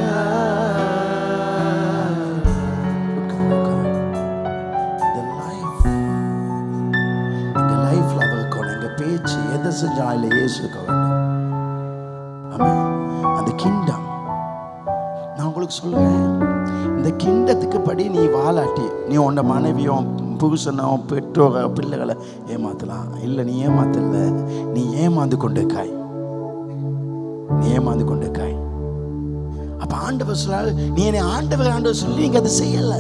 A: இந்த லைஃப் எங்க லைஃப்ல அவர் இருக்கணும் எங்க பேச்சு எதை செஞ்சாலும் இல்லை இயேசு இருக்க வேண்டும் ஆமென். அந்த கிங்டம் நான் உங்களுக்கு சொல்றேன் இந்த கிண்டத்துக்கு படி நீ வாலாட்டி நீ உன்னை மனைவியோ புருஷனோ பெற்றோர பிள்ளைகளை ஏமாத்தலாம் இல்லை நீ ஏமாத்தல நீ ஏமாந்து கொண்டு காய் நீ ஏமாந்து கொண்டு காய் அப்ப ஆண்டவர் சொல்றாரு நீ என்னை ஆண்டவர் ஆண்டவர் சொல்லி நீங்க அதை செய்யலை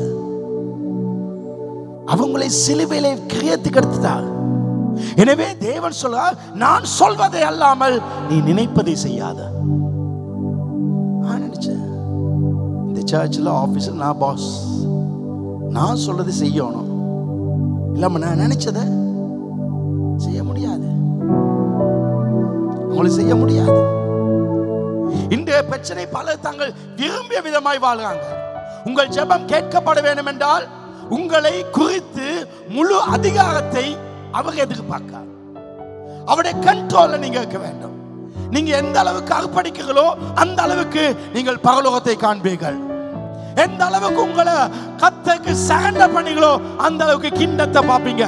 A: அவங்களை சிலுவையிலே கிரியத்துக்கு எடுத்துட்டார் எனவே தேவன் சொல்றார் நான் சொல்வதை அல்லாமல் நீ நினைப்பதை செய்யாத நான் நினைச்சேன் இந்த சர்ச்சில் ஆஃபீஸில் நான் பாஸ் நான் சொல்றது செய்யணும் இல்லாம நான் நினைச்சத செய்ய முடியாது உங்களுக்கு செய்ய முடியாது இன்றைய பிரச்சனை பலர் தங்கள் விரும்பிய விதமாய் வாழ்றாங்க உங்கள் ஜெபம் கேட்கப்பட வேண்டும் என்றால் உங்களை குறித்து முழு அதிகாரத்தை அவர் எதிர்பார்க்கார் அவருடைய கண்ட்ரோல்ல நீங்க இருக்க வேண்டும் நீங்க எந்த அளவுக்கு அர்ப்பணிக்கிறீர்களோ அந்த அளவுக்கு நீங்கள் பரலோகத்தை காண்பீர்கள் எந்த அளவுக்கு உங்களை கத்தக்கு சரண்டர் பண்ணீங்களோ அந்த அளவுக்கு கிண்டத்தை பார்ப்பீங்க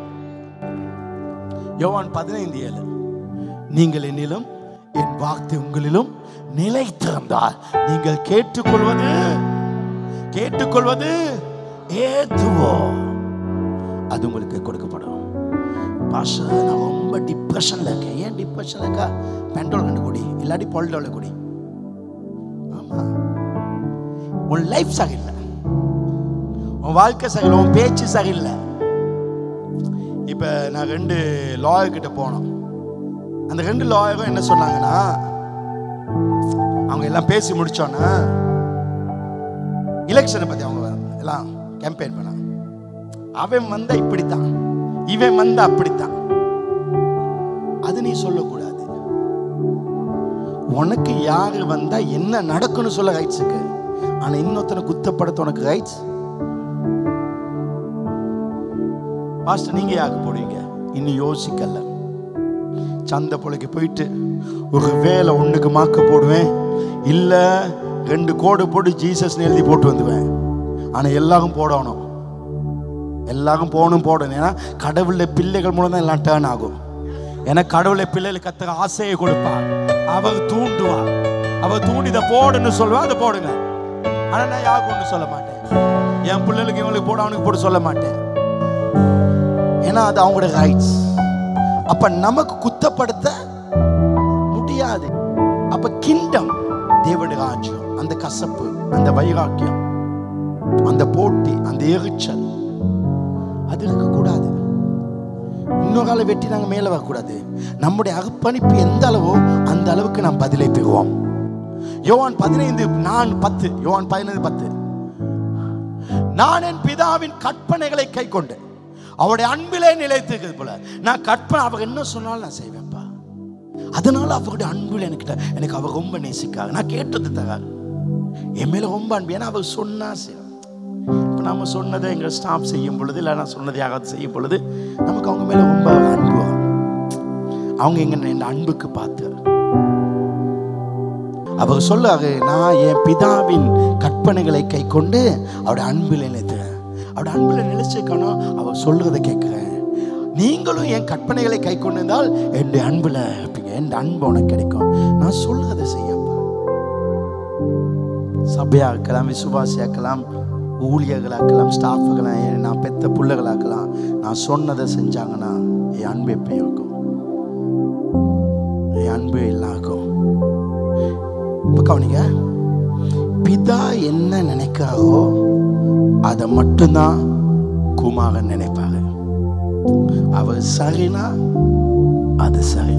A: யோவான் பதினைந்து ஏழு நீங்கள் என்னிலும் என் வார்த்தை உங்களிலும் நிலைத்திருந்தால் நீங்கள் கேட்டுக்கொள்வது கேட்டுக்கொள்வது ஏதுவோ அது உங்களுக்கு கொடுக்கப்படும் பாஷா நான் ரொம்ப டிப்ரெஷன்ல இருக்கேன் ஏன் டிப்ரெஷன்ல இருக்கா பெட்ரோல் ரெண்டு குடி இல்லாட்டி பொல்டோல குடி ஆமா உன் லைஃப் சரியில்லை உன் வாழ்க்கை சரியில்லை உன் பேச்சு சரியில்லை இப்போ நான் ரெண்டு லாயர் கிட்ட போனோம் அந்த ரெண்டு லாயரும் என்ன சொன்னாங்கன்னா அவங்க எல்லாம் பேசி முடிச்சோன்னா எலெக்ஷனை பற்றி அவங்க எல்லாம் கேம்பெயின் பண்ணாங்க அவன் வந்தா இப்படித்தான் இவன் வந்தா அப்படித்தான் அது நீ சொல்லக்கூடாது உனக்கு யாரு வந்தா என்ன நடக்கும்னு சொல்ல ரைட்ஸ் இருக்கு ஆனா இன்னொருத்தனை குத்தப்படுத்த உனக்கு ரைட்ஸ் பாஸ்டர் நீங்க யாருக்கு போடுவீங்க இன்னும் யோசிக்கல சந்தை பொழைக்கு போயிட்டு ஒரு வேலை ஒண்ணுக்கு மாக்க போடுவேன் இல்ல ரெண்டு கோடு போட்டு ஜீசஸ்னு எழுதி போட்டு வந்துவேன் ஆனா எல்லாரும் போடணும் எல்லாரும் போகணும் போடணும் ஏன்னா கடவுளுடைய பிள்ளைகள் மூலம் தான் எல்லாம் டேர்ன் ஆகும் ஏன்னா கடவுளை பிள்ளைகள் கத்துற ஆசையை கொடுப்பார் அவர் தூண்டுவார் அவர் தூண்டி இதை போடுன்னு சொல்லுவா அதை போடுங்க ஆனா நான் யாருக்கு ஒன்று சொல்ல மாட்டேன் என் பிள்ளைகளுக்கு இவங்களுக்கு போட அவனுக்கு போட்டு சொல்ல மாட்டேன் ஏன்னா அது அவங்களோட ரைட்ஸ் அப்ப நமக்கு குத்தப்படுத்த முடியாது அப்ப கிண்டம் தேவனுடைய ராஜ்யம் அந்த கசப்பு அந்த வைராக்கியம் அந்த போட்டி அந்த எரிச்சல் அது இருக்கக்கூடாது இன்னொரு ஆளை வெட்டி நாங்கள் மேலே வரக்கூடாது நம்முடைய அர்ப்பணிப்பு எந்த அளவோ அந்த அளவுக்கு நாம் பதிலை பெறுவோம் யோவான் பதினைந்து நான் பத்து யோவான் பதினைந்து பத்து நான் என் பிதாவின் கற்பனைகளை கை கொண்டு அவருடைய அன்பிலே நிலைத்திருக்கிறது போல நான் கற்பனை அவர் என்ன சொன்னாலும் நான் செய்வேன்ப்பா அதனால அவருடைய அன்பில் எனக்கு எனக்கு அவர் ரொம்ப நேசிக்காக நான் கேட்டது தராரு என் மேல ரொம்ப அன்பு ஏன்னா அவர் சொன்னா செய்வேன் இப்போ நாம சொன்னதை எங்கள் ஸ்டாஃப் செய்யும் பொழுது இல்லை நான் சொன்னதை யாராவது செய்யும் பொழுது நமக்கு அவங்க மேல ரொம்ப அன்பு வரும் அவங்க எங்க என் அன்புக்கு பார்த்து அவர் சொல்லாரு நான் என் பிதாவின் கற்பனைகளை கை கொண்டு அவருடைய அன்பில் நிலைத்தேன் அவருடைய அன்பில் நிலைச்சிருக்கணும் அவர் சொல்றதை கேட்குறேன் நீங்களும் என் கற்பனைகளை கை கொண்டு இருந்தால் என்னுடைய அன்புல இருப்பீங்க என் அன்பு உனக்கு கிடைக்கும் நான் சொல்றதை செய்யப்பா சபையாக்கலாம் விசுவாசியாக்கலாம் ஊழியர்களாக்கலாம் ஸ்டாஃபுகளாம் நான் பெத்த பிள்ளைகளாக்கலாம் நான் சொன்னதை செஞ்சாங்கன்னா என் அன்பு எப்போ இருக்கும் என் அன்பு எல்லாருக்கும் இப்போ கவனிங்க பிதா என்ன நினைக்கிறாரோ அதை மட்டும்தான் குமாரன் நினைப்பாரு அவர் சரினா அது சரி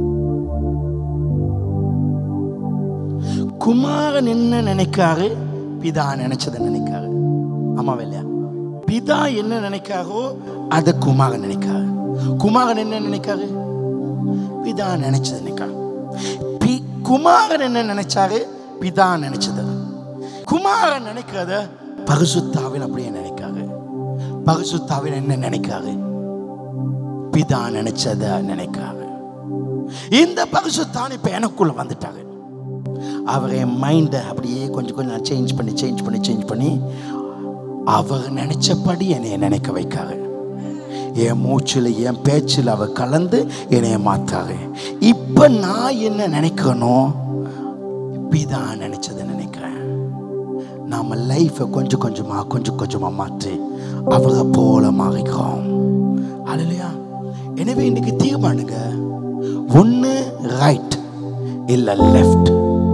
A: குமாரன் என்ன நினைக்காரு பிதா நினைச்சதை நினைக்காரு ஆமாவா இல்லையா பிதா என்ன நினைக்காரோ அதை குமாரன் நினைக்காரு குமாரன் என்ன நினைக்காரு பிதா நினைச்சதை நினைக்காரு பி குமாரன் என்ன நினைச்சாரு பிதா நினைச்சது குமாரன் நினைக்கிறத பரிசுத்தாவின் அப்படியே நினைக்காரு பரிசுத்தாவின் என்ன நினைக்காரு பிதா நினைச்சத நினைக்காரு இந்த பரிசுத்தான் இப்ப எனக்குள்ள வந்துட்டாரு அவர் என் மைண்டை அப்படியே கொஞ்சம் கொஞ்சம் சேஞ்ச் பண்ணி சேஞ்ச் பண்ணி சேஞ்ச் பண்ணி அவர் நினைச்சபடி என்னைய நினைக்க வைக்காரு என் மூச்சில் என் பேச்சில் அவர் கலந்து என்னைய மாத்தாரு இப்போ நான் என்ன நினைக்கணும் இப்படிதான் நினைச்சதை நினைக்கிறேன் நாம லைஃப்பை கொஞ்சம் கொஞ்சமா கொஞ்சம் கொஞ்சமா மாற்றி அவரை போல மாறிக்கிறோம் அல்லையா எனவே இன்னைக்கு தீர்மானுங்க ஒன்று ரைட் இல்லை லெஃப்ட்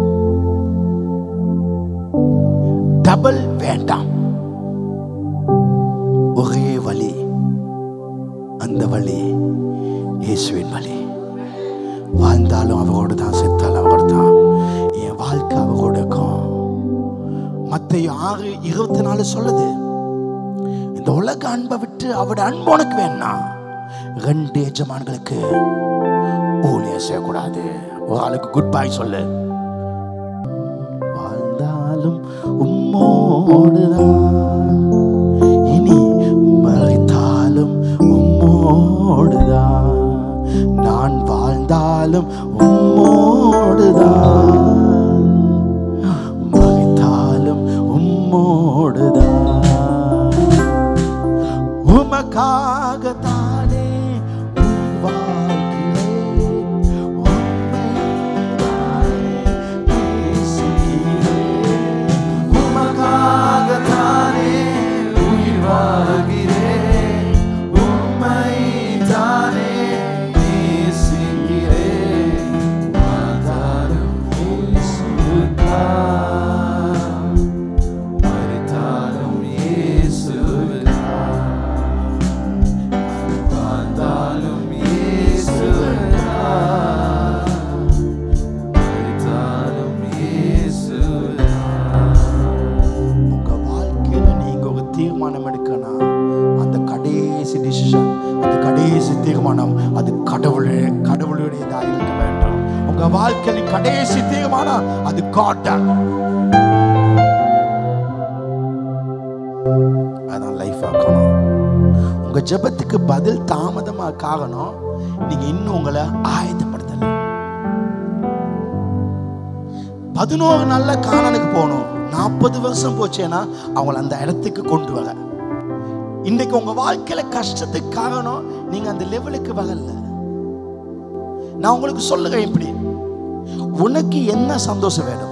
A: டபுள் வேண்டாம் ஒரே வழி அந்த வழி இயேசுவின் வழி வாழ்ந்தாலும் அவரோடு தான் செத்தாலும் அவரோடு தான் என் வாழ்க்கை அவரோடு இருக்கும் மற்ற ஆறு இருபத்தி நாலு சொல்லுது இந்த உலக அன்பை விட்டு அவருடைய அன்பு உனக்கு வேணாம் ரெண்டு எஜமான்களுக்கு ஊழியம் செய்யக்கூடாது ஒரு ஆளுக்கு குட் பை சொல்லு வாழ்ந்தாலும் உம்மோடுதான் இனி மறைத்தாலும் உம்மோடுதான் நான் வாழ்ந்தாலும் உம்மோடுதான் மறைத்தாலும் உம்மோடுதான் உமக்காகத்தானே உயிர் வாழ்கிறேன். உம்மைத்தானே நேசிக்கிறேன்.
B: உமக்காகத்தானே உயிர் வாழ்கிறேன். உம்மைத்தானே நேசிக்கிறேன். வாழ்ந்தாலும் இயேசுவுக்காய். மரித்தாலும் இயேசுவுக்காய். வாழ்ந்தாலும் இயேசுவுக்காய். மரித்தாலும் இயேசுவுக்காய்.
A: உங்க வாழ்க்கையில நீங்க ஒரு தீர்மானம் எடுக்கணும் அந்த கடைசி டிசிஷன் அந்த கடைசி தீர்மானம் அது கடவுளே கடவுளுடையதாக இருக்க வேண்டும் உங்க வாழ்க்கையில கடைசி தீர்மானம் அது காட்டன் அதான் லைஃப் ஆக்கணும் உங்க ஜெபத்துக்கு பதில் தாமதமா காரணம் நீங்க இன்னும் உங்களை ஆயத்தப்படுத்தல பதினோரு நாள்ல காணனுக்கு போகணும் நாற்பது வருஷம் போச்சேன்னா அவங்கள அந்த இடத்துக்கு கொண்டு வர இன்றைக்கு உங்க வாழ்க்கையில கஷ்டத்துக்கு காரணம் நீங்க அந்த லெவலுக்கு வரல நான் உங்களுக்கு சொல்லுறேன் இப்படி உனக்கு என்ன சந்தோஷம் வேணும்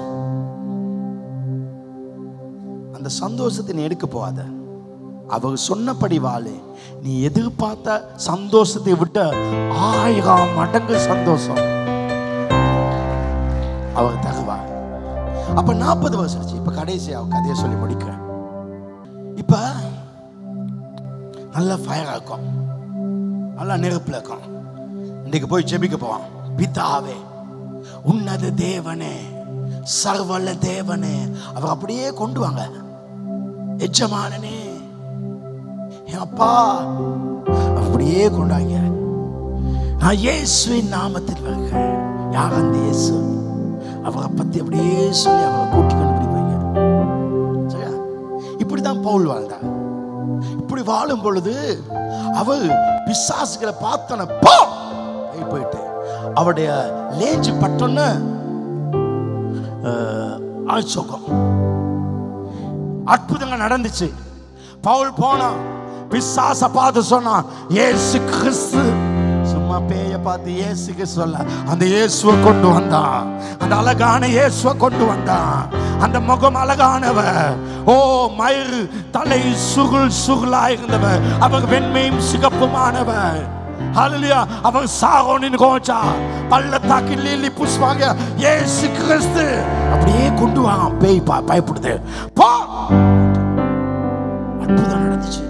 A: அந்த சந்தோஷத்தை நீ எடுக்க போகாத அவர் சொன்னபடி வாழு நீ எதிர்பார்த்த சந்தோஷத்தை விட்ட ஆயிரம் மடங்கு சந்தோஷம் அவர் தருவார் அப்ப நாற்பது வருஷம் ஆச்சு இப்ப கடைசி அவ கதையை சொல்லி முடிக்கிறேன் இப்ப நல்ல ஃபயரா இருக்கும் நல்லா நெருப்புல இருக்கும் இன்னைக்கு போய் ஜெபிக்க போவான் பிதாவே உன்னத தேவனே சர்வல்ல தேவனே அவர் அப்படியே கொண்டு வாங்க எஜமானனே என் அப்பா அப்படியே கொண்டாங்க நான் இயேசுவின் நாமத்தில் வருகிறேன் யார் அந்த இயேசு அவரை பத்தி அப்படியே சொல்லி அவரை கூட்டி கண்டுபிடிப்பாங்க சரியா இப்படிதான் பவுல் வாழ்ந்தார் இப்படி வாழும் பொழுது அவர் பிசாசுகளை பார்த்தன போ போய் போயிட்டு அவருடைய லேஞ்சு பட்டோன்னு ஆழ்சோகம் அற்புதங்கள் நடந்துச்சு பவுல் போனான் பிசாச பார்த்து சொன்னான் இயேசு கிறிஸ்து சும்மா பேய பார்த்து இயேசுக்கு சொல்ல அந்த இயேசுவை கொண்டு வந்தான் அந்த அழகான இயேசுவை கொண்டு வந்தான் அந்த முகம் அழகானவ ஓ மயிறு தலை சுகுல் சுகுலா இருந்தவ அவர் வெண்மையும் சிகப்புமானவர் ஹalleluya அவர் சாரோனின் கோச்சா பள்ளத்தாக்கில் லீலி புஷ்பாங்க இயேசு கிறிஸ்து அப்படியே கொண்டு வாங்க பேய் பா- பயப்படுது போ அற்புதம் நடந்துச்சு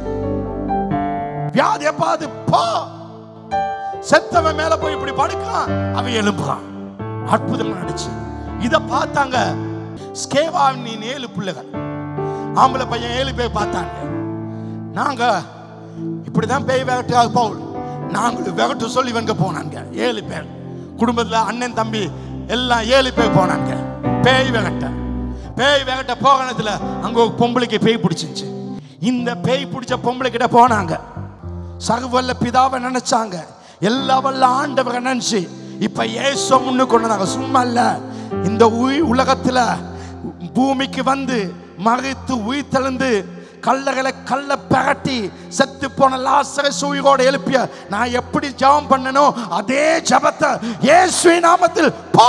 A: வியாதியை பார்த்து போ செத்தவன் மேல போய் இப்படி படுக்கான் அவன் எழும்புறான் அற்புதம் நடந்துச்சு இத பார்த்தாங்க ஸ்கேவாவின் ஏழு பிள்ளைகள் ஆம்பளை பையன் ஏழு பேர் பார்த்தாங்க நாங்க இப்படிதான் பேய் விரட்டு பவுல் நாங்களும் விரட்டு சொல்லி இவங்க போனாங்க ஏழு பேர் குடும்பத்துல அண்ணன் தம்பி எல்லாம் ஏழு பேர் போனாங்க பேய் விரட்ட பேய் விரட்ட போகணத்துல அங்க ஒரு பொம்பளைக்கு பேய் பிடிச்சிருச்சு இந்த பேய் பிடிச்ச பொம்பளை கிட்ட போனாங்க சகவல்ல பிதாவை நினைச்சாங்க எல்லா வல்ல ஆண்டவரை நினைச்சு இப்ப இயேசு முன்னு கொண்டாங்க சும்மா இல்ல இந்த உய் உலகத்துல பூமிக்கு வந்து மறித்து உயிர் தெழுந்து கல்லகளை கல்ல பரட்டி செத்து போன லாசரஸ் உயிரோட எழுப்பிய நான் எப்படி ஜெபம் பண்ணனோ அதே ஜெபத்தை இயேசுவின் நாமத்தில் போ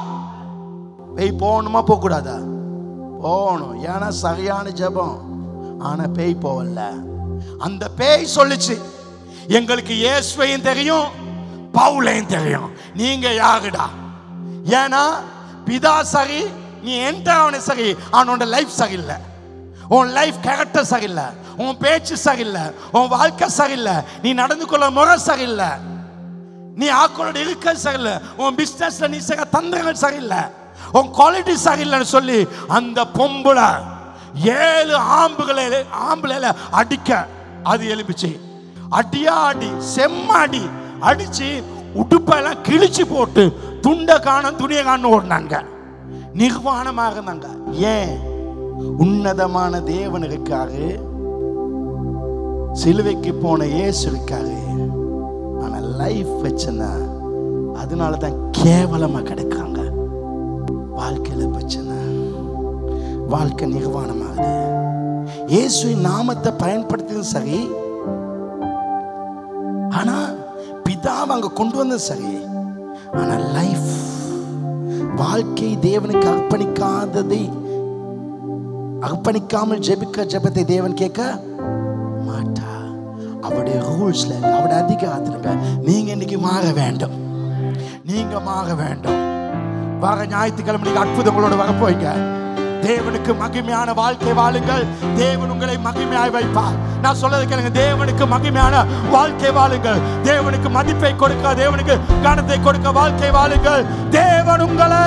A: பேய் போகணுமா போக கூடாதா போகணும் ஏன்னா சரியான ஜெபம் ஆனா பேய் போகல அந்த பேய் சொல்லுச்சு எங்களுக்கு இயேசுவையும் தெரியும் பவுலையும் தெரியும் நீங்க யாருடா ஏன்னா பிதா சரி நீ என்கிட்ட அவனை சரி அவனோட லைஃப் சரியில்லை உன் லைஃப் கேரக்டர் சரியில்லை உன் பேச்சு சரியில்லை உன் வாழ்க்கை சரியில்லை நீ நடந்து கொள்ள முறை சரியில்லை நீ ஆக்களோட இருக்க சரியில்லை உன் பிசினஸ்ல நீ செய்ய தந்திரங்கள் சரியில்லை உன் குவாலிட்டி சரியில்லைன்னு சொல்லி அந்த பொம்பளை ஏழு ஆம்புகளை ஆம்பளைல அடிக்க அது எழுப்பிச்சு அடியா அடி செம்மாடி அடிச்சு உடுப்பெல்லாம் கிழிச்சு போட்டு துண்டை காணும் துணியை காணும் ஓடினாங்க நிர்வாணமாக இருந்தாங்க ஏன் உன்னதமான தேவன் இருக்காரு சிலுவைக்கு போன இயேசு இருக்காரு ஆனா லைஃப் பிரச்சனை அதனால தான் கேவலமா கிடைக்காங்க வாழ்க்கையில பிரச்சனை வாழ்க்கை நிர்வாணமாகுது இயேசுவின் நாமத்தை பயன்படுத்தியதும் சரி ஆனா பிதாவை அங்க கொண்டு வந்தது சரி ஆனா லைஃப் வாழ்க்கை தேவனுக்கு அர்ப்பணிக்காததை அர்ப்பணிக்காமல் ஜெபிக்க ஜெபத்தை தேவன் கேட்க மாட்டா அவருடைய ரூல்ஸ்ல அவருடைய அதிகாரத்துல நீங்க இன்னைக்கு மாற வேண்டும் நீங்க மாற வேண்டும் வர ஞாயிற்றுக்கிழமை நீங்க அற்புதங்களோட வர போய்ங்க தேவனுக்கு மகிமையான வாழ்க்கை வாழுங்கள் தேவன் உங்களை மகிமையாய் வைப்பார் நான் சொல்லதை கேளுங்க தேவனுக்கு மகிமையான வாழ்க்கை வாழுங்கள் தேவனுக்கு மதிப்பை கொடுக்க தேவனுக்கு கனத்தை கொடுக்க வாழ்க்கை வாழுங்கள் தேவன் உங்களை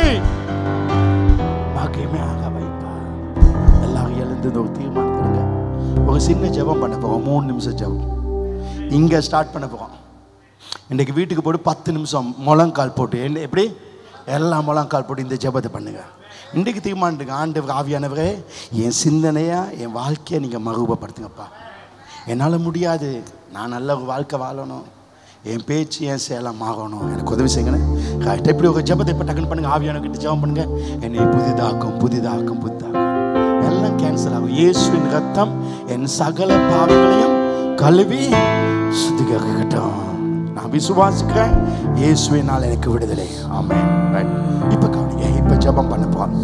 A: மகிமையாக வைப்பார் எல்லாரும் எழுந்து இந்த ஒரு தீர்மானம் எடுங்க ஒரு சின்ன ஜெபம் பண்ண போறோம் மூணு நிமிஷம் ஜெபம் இங்க ஸ்டார்ட் பண்ண போறோம் இன்னைக்கு வீட்டுக்கு போட்டு பத்து நிமிஷம் முழங்கால் போட்டு என்ன எப்படி எல்லா முழங்கால் போட்டு இந்த ஜெபத்தை பண்ணுங்க இன்றைக்கு தீர்மானிட்டுங்க ஆண்டவர் ஆவியானவரே என் சிந்தனையா என் வாழ்க்கையை நீங்கள் மறுபப்படுத்துங்கப்பா என்னால் முடியாது நான் நல்ல ஒரு வாழ்க்கை வாழணும் என் பேச்சு என் சேலம் ஆகணும் எனக்கு உதவி செய்யுங்கன்னு கரெக்டாக இப்படி ஒரு ஜெபத்தை இப்போ டக்குன்னு பண்ணுங்க ஆவியான கிட்ட ஜெபம் பண்ணுங்க என்னை புதிதாக்கும் புதிதாக்கும் புதிதாக்கும் எல்லாம் கேன்சல் ஆகும் இயேசுவின் ரத்தம் என் சகல பாவங்களையும் கழுவி சுத்திகரிக்கட்டும் நான் விசுவாசிக்கிறேன் இயேசுவினால் எனக்கு விடுதலை ஆமென் ரைட் இப்போ கவனிங்க இப்போ ஜெபம் பண்ண போறோம்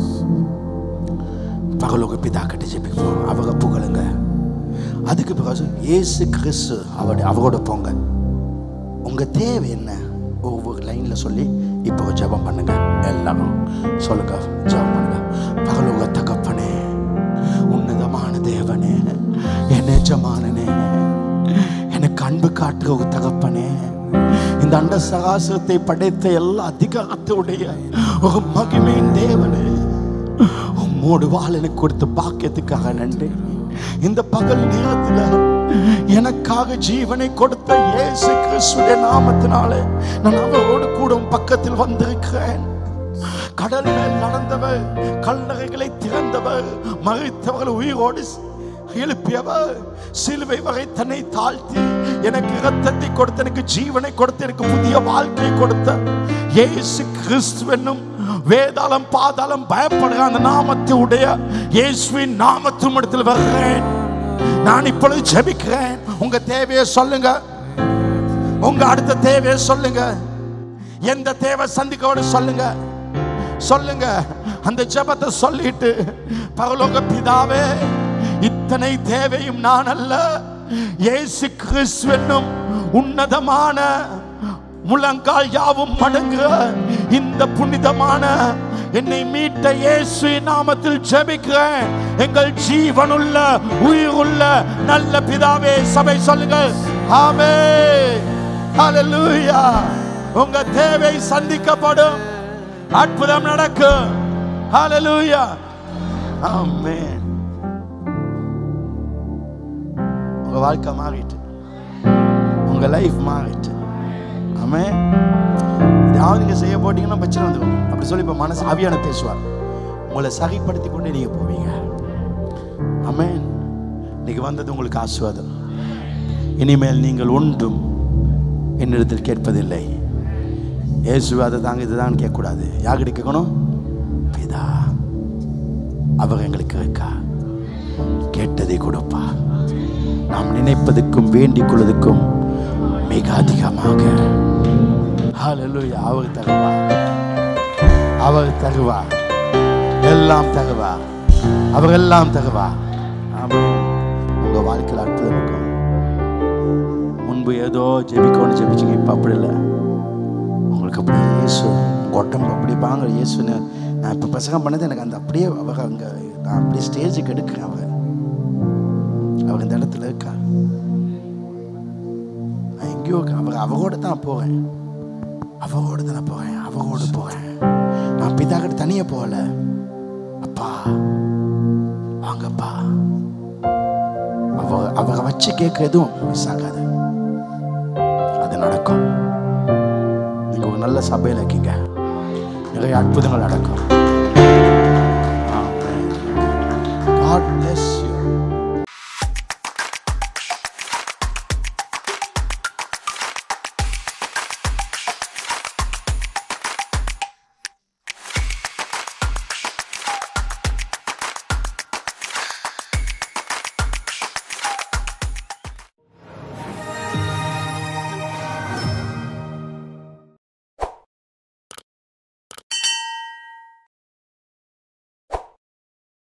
A: பகலோக பிதா கிட்ட ஜெபிப்போம் அவங்க புகழுங்க அதுக்கு பிறகு இயேசு கிறிஸ்து அவருடைய அவரோட போங்க உங்க தேவை என்ன ஒவ்வொரு லைன்ல சொல்லி இப்போ ஜெபம் பண்ணுங்க எல்லாரும் சொல்லுங்க ஜெபம் பண்ணுங்க பகலோக தகப்பனே உன்னதமான தேவனே என் எஜமானனே எனக்கு அன்பு காட்டுற ஒரு தகப்பனே இந்த அண்ட சகாசத்தை படைத்த எல்லா அதிகாரத்துடைய ஒரு மகிமையின் தேவனே உம்மோடு வாழ எனக்கு கொடுத்த பாக்கியத்துக்காக நன்றி இந்த பகல் நேரத்துல எனக்காக ஜீவனை கொடுத்த இயேசு கிறிஸ்துடைய நாமத்தினாலே நான் அவரோடு கூட உன் பக்கத்தில் வந்திருக்கிறேன் கடல் மேல் நடந்தவர் கல்லறைகளை திறந்தவர் மறித்தவர்கள் உயிரோடு எழுப்பியவர் சிலுவை வரை தன்னை தாழ்த்தி எனக்கு இரத்தத்தை கொடுத்து எனக்கு ஜீவனை கொடுத்து எனக்கு புதிய வாழ்க்கை கொடுத்த இயேசு கிறிஸ்து என்னும் வேதாளம் பாதாளம் பயப்படுகிற அந்த நாமத்தை உடைய இயேசுவின் நாமத்தும் இடத்தில் வருகிறேன் நான் இப்பொழுது ஜெபிக்கிறேன் உங்க தேவையை சொல்லுங்க உங்க அடுத்த தேவையை சொல்லுங்க எந்த தேவை சந்திக்கோடு சொல்லுங்க சொல்லுங்க அந்த ஜெபத்தை சொல்லிட்டு பரலோக பிதாவே இத்தனை தேவையும் நான் அல்ல இயேசு கிறிஸ்து என்னும் உன்னதமான முழங்கால் யாவும் மடங்குற இந்த புனிதமான என்னை மீட்ட இயேசு நாமத்தில் ஜெபிக்கிறேன் எங்கள் ஜீவனுள்ள உயிருள்ள நல்ல பிதாவே சபை சொல்லுங்கள் ஆமே ஹalleluya உங்க தேவை சந்திக்கப்படும் அற்புதம் நடக்கும் ஹalleluya ஆமென் உங்க வாழ்க்கை மாறிட்டு உங்க லைஃப் மாறிட்டு ஆமென் ஏதாவது நீங்க செய்ய போட்டீங்கன்னா பிரச்சனை வந்துடும் அப்படி சொல்லி இப்ப மனசு ஆவியான பேசுவார் உங்களை சகிப்படுத்தி கொண்டே நீங்க போவீங்க ஆமென் இன்னைக்கு வந்தது உங்களுக்கு ஆசுவாதம் இனிமேல் நீங்கள் ஒன்றும் என்னிடத்தில் கேட்பதில்லை இயேசு அதை தாங்க இதுதான் கேட்கக்கூடாது யார்கிட்ட கேட்கணும் பிதா அவர் எங்களுக்கு இருக்கா கேட்டதை கொடுப்பா நாம் நினைப்பதற்கும் வேண்டிக் கொள்வதற்கும் மிக அதிகமாக ஹalleluya அவர் தருவா அவர் தருவா எல்லாம் தருவா அவர் எல்லாம் தருவா ஆமென் உங்க வாழ்க்கையில் அற்புதம் இருக்கும் முன்பு ஏதோ ஜெபிக்கணும்னு ஜெபிச்சிங்க இப்போ அப்படி இல்லை உங்களுக்கு அப்படியே இயேசு உங்கள் உடம்பு அப்படி பாங்க இயேசுன்னு நான் இப்போ பிரசங்கம் பண்ணது எனக்கு அந்த அப்படியே அவர் அங்கே நான் அப்படியே ஸ்டேஜுக்கு எடுக்கிறேன் அவர் அவர் இந்த இடத்துல இருக்கா நான் எங்கேயோ இருக்கேன். அவர் அவரோட தான் நான் போகிறேன் அவரோட தான் நான் போகிறேன் அவரோட போகிறேன் நான் பிதா கிட்ட தனியாக போகல அப்பா வாங்கப்பா அவ அவரை வச்சு கேட்க எதுவும் மிஸ் ஆகாது அது நடக்கும் நீங்க ஒரு நல்ல சபையில் இருக்கீங்க நிறைய அற்புதங்கள் நடக்கும் Amen. God bless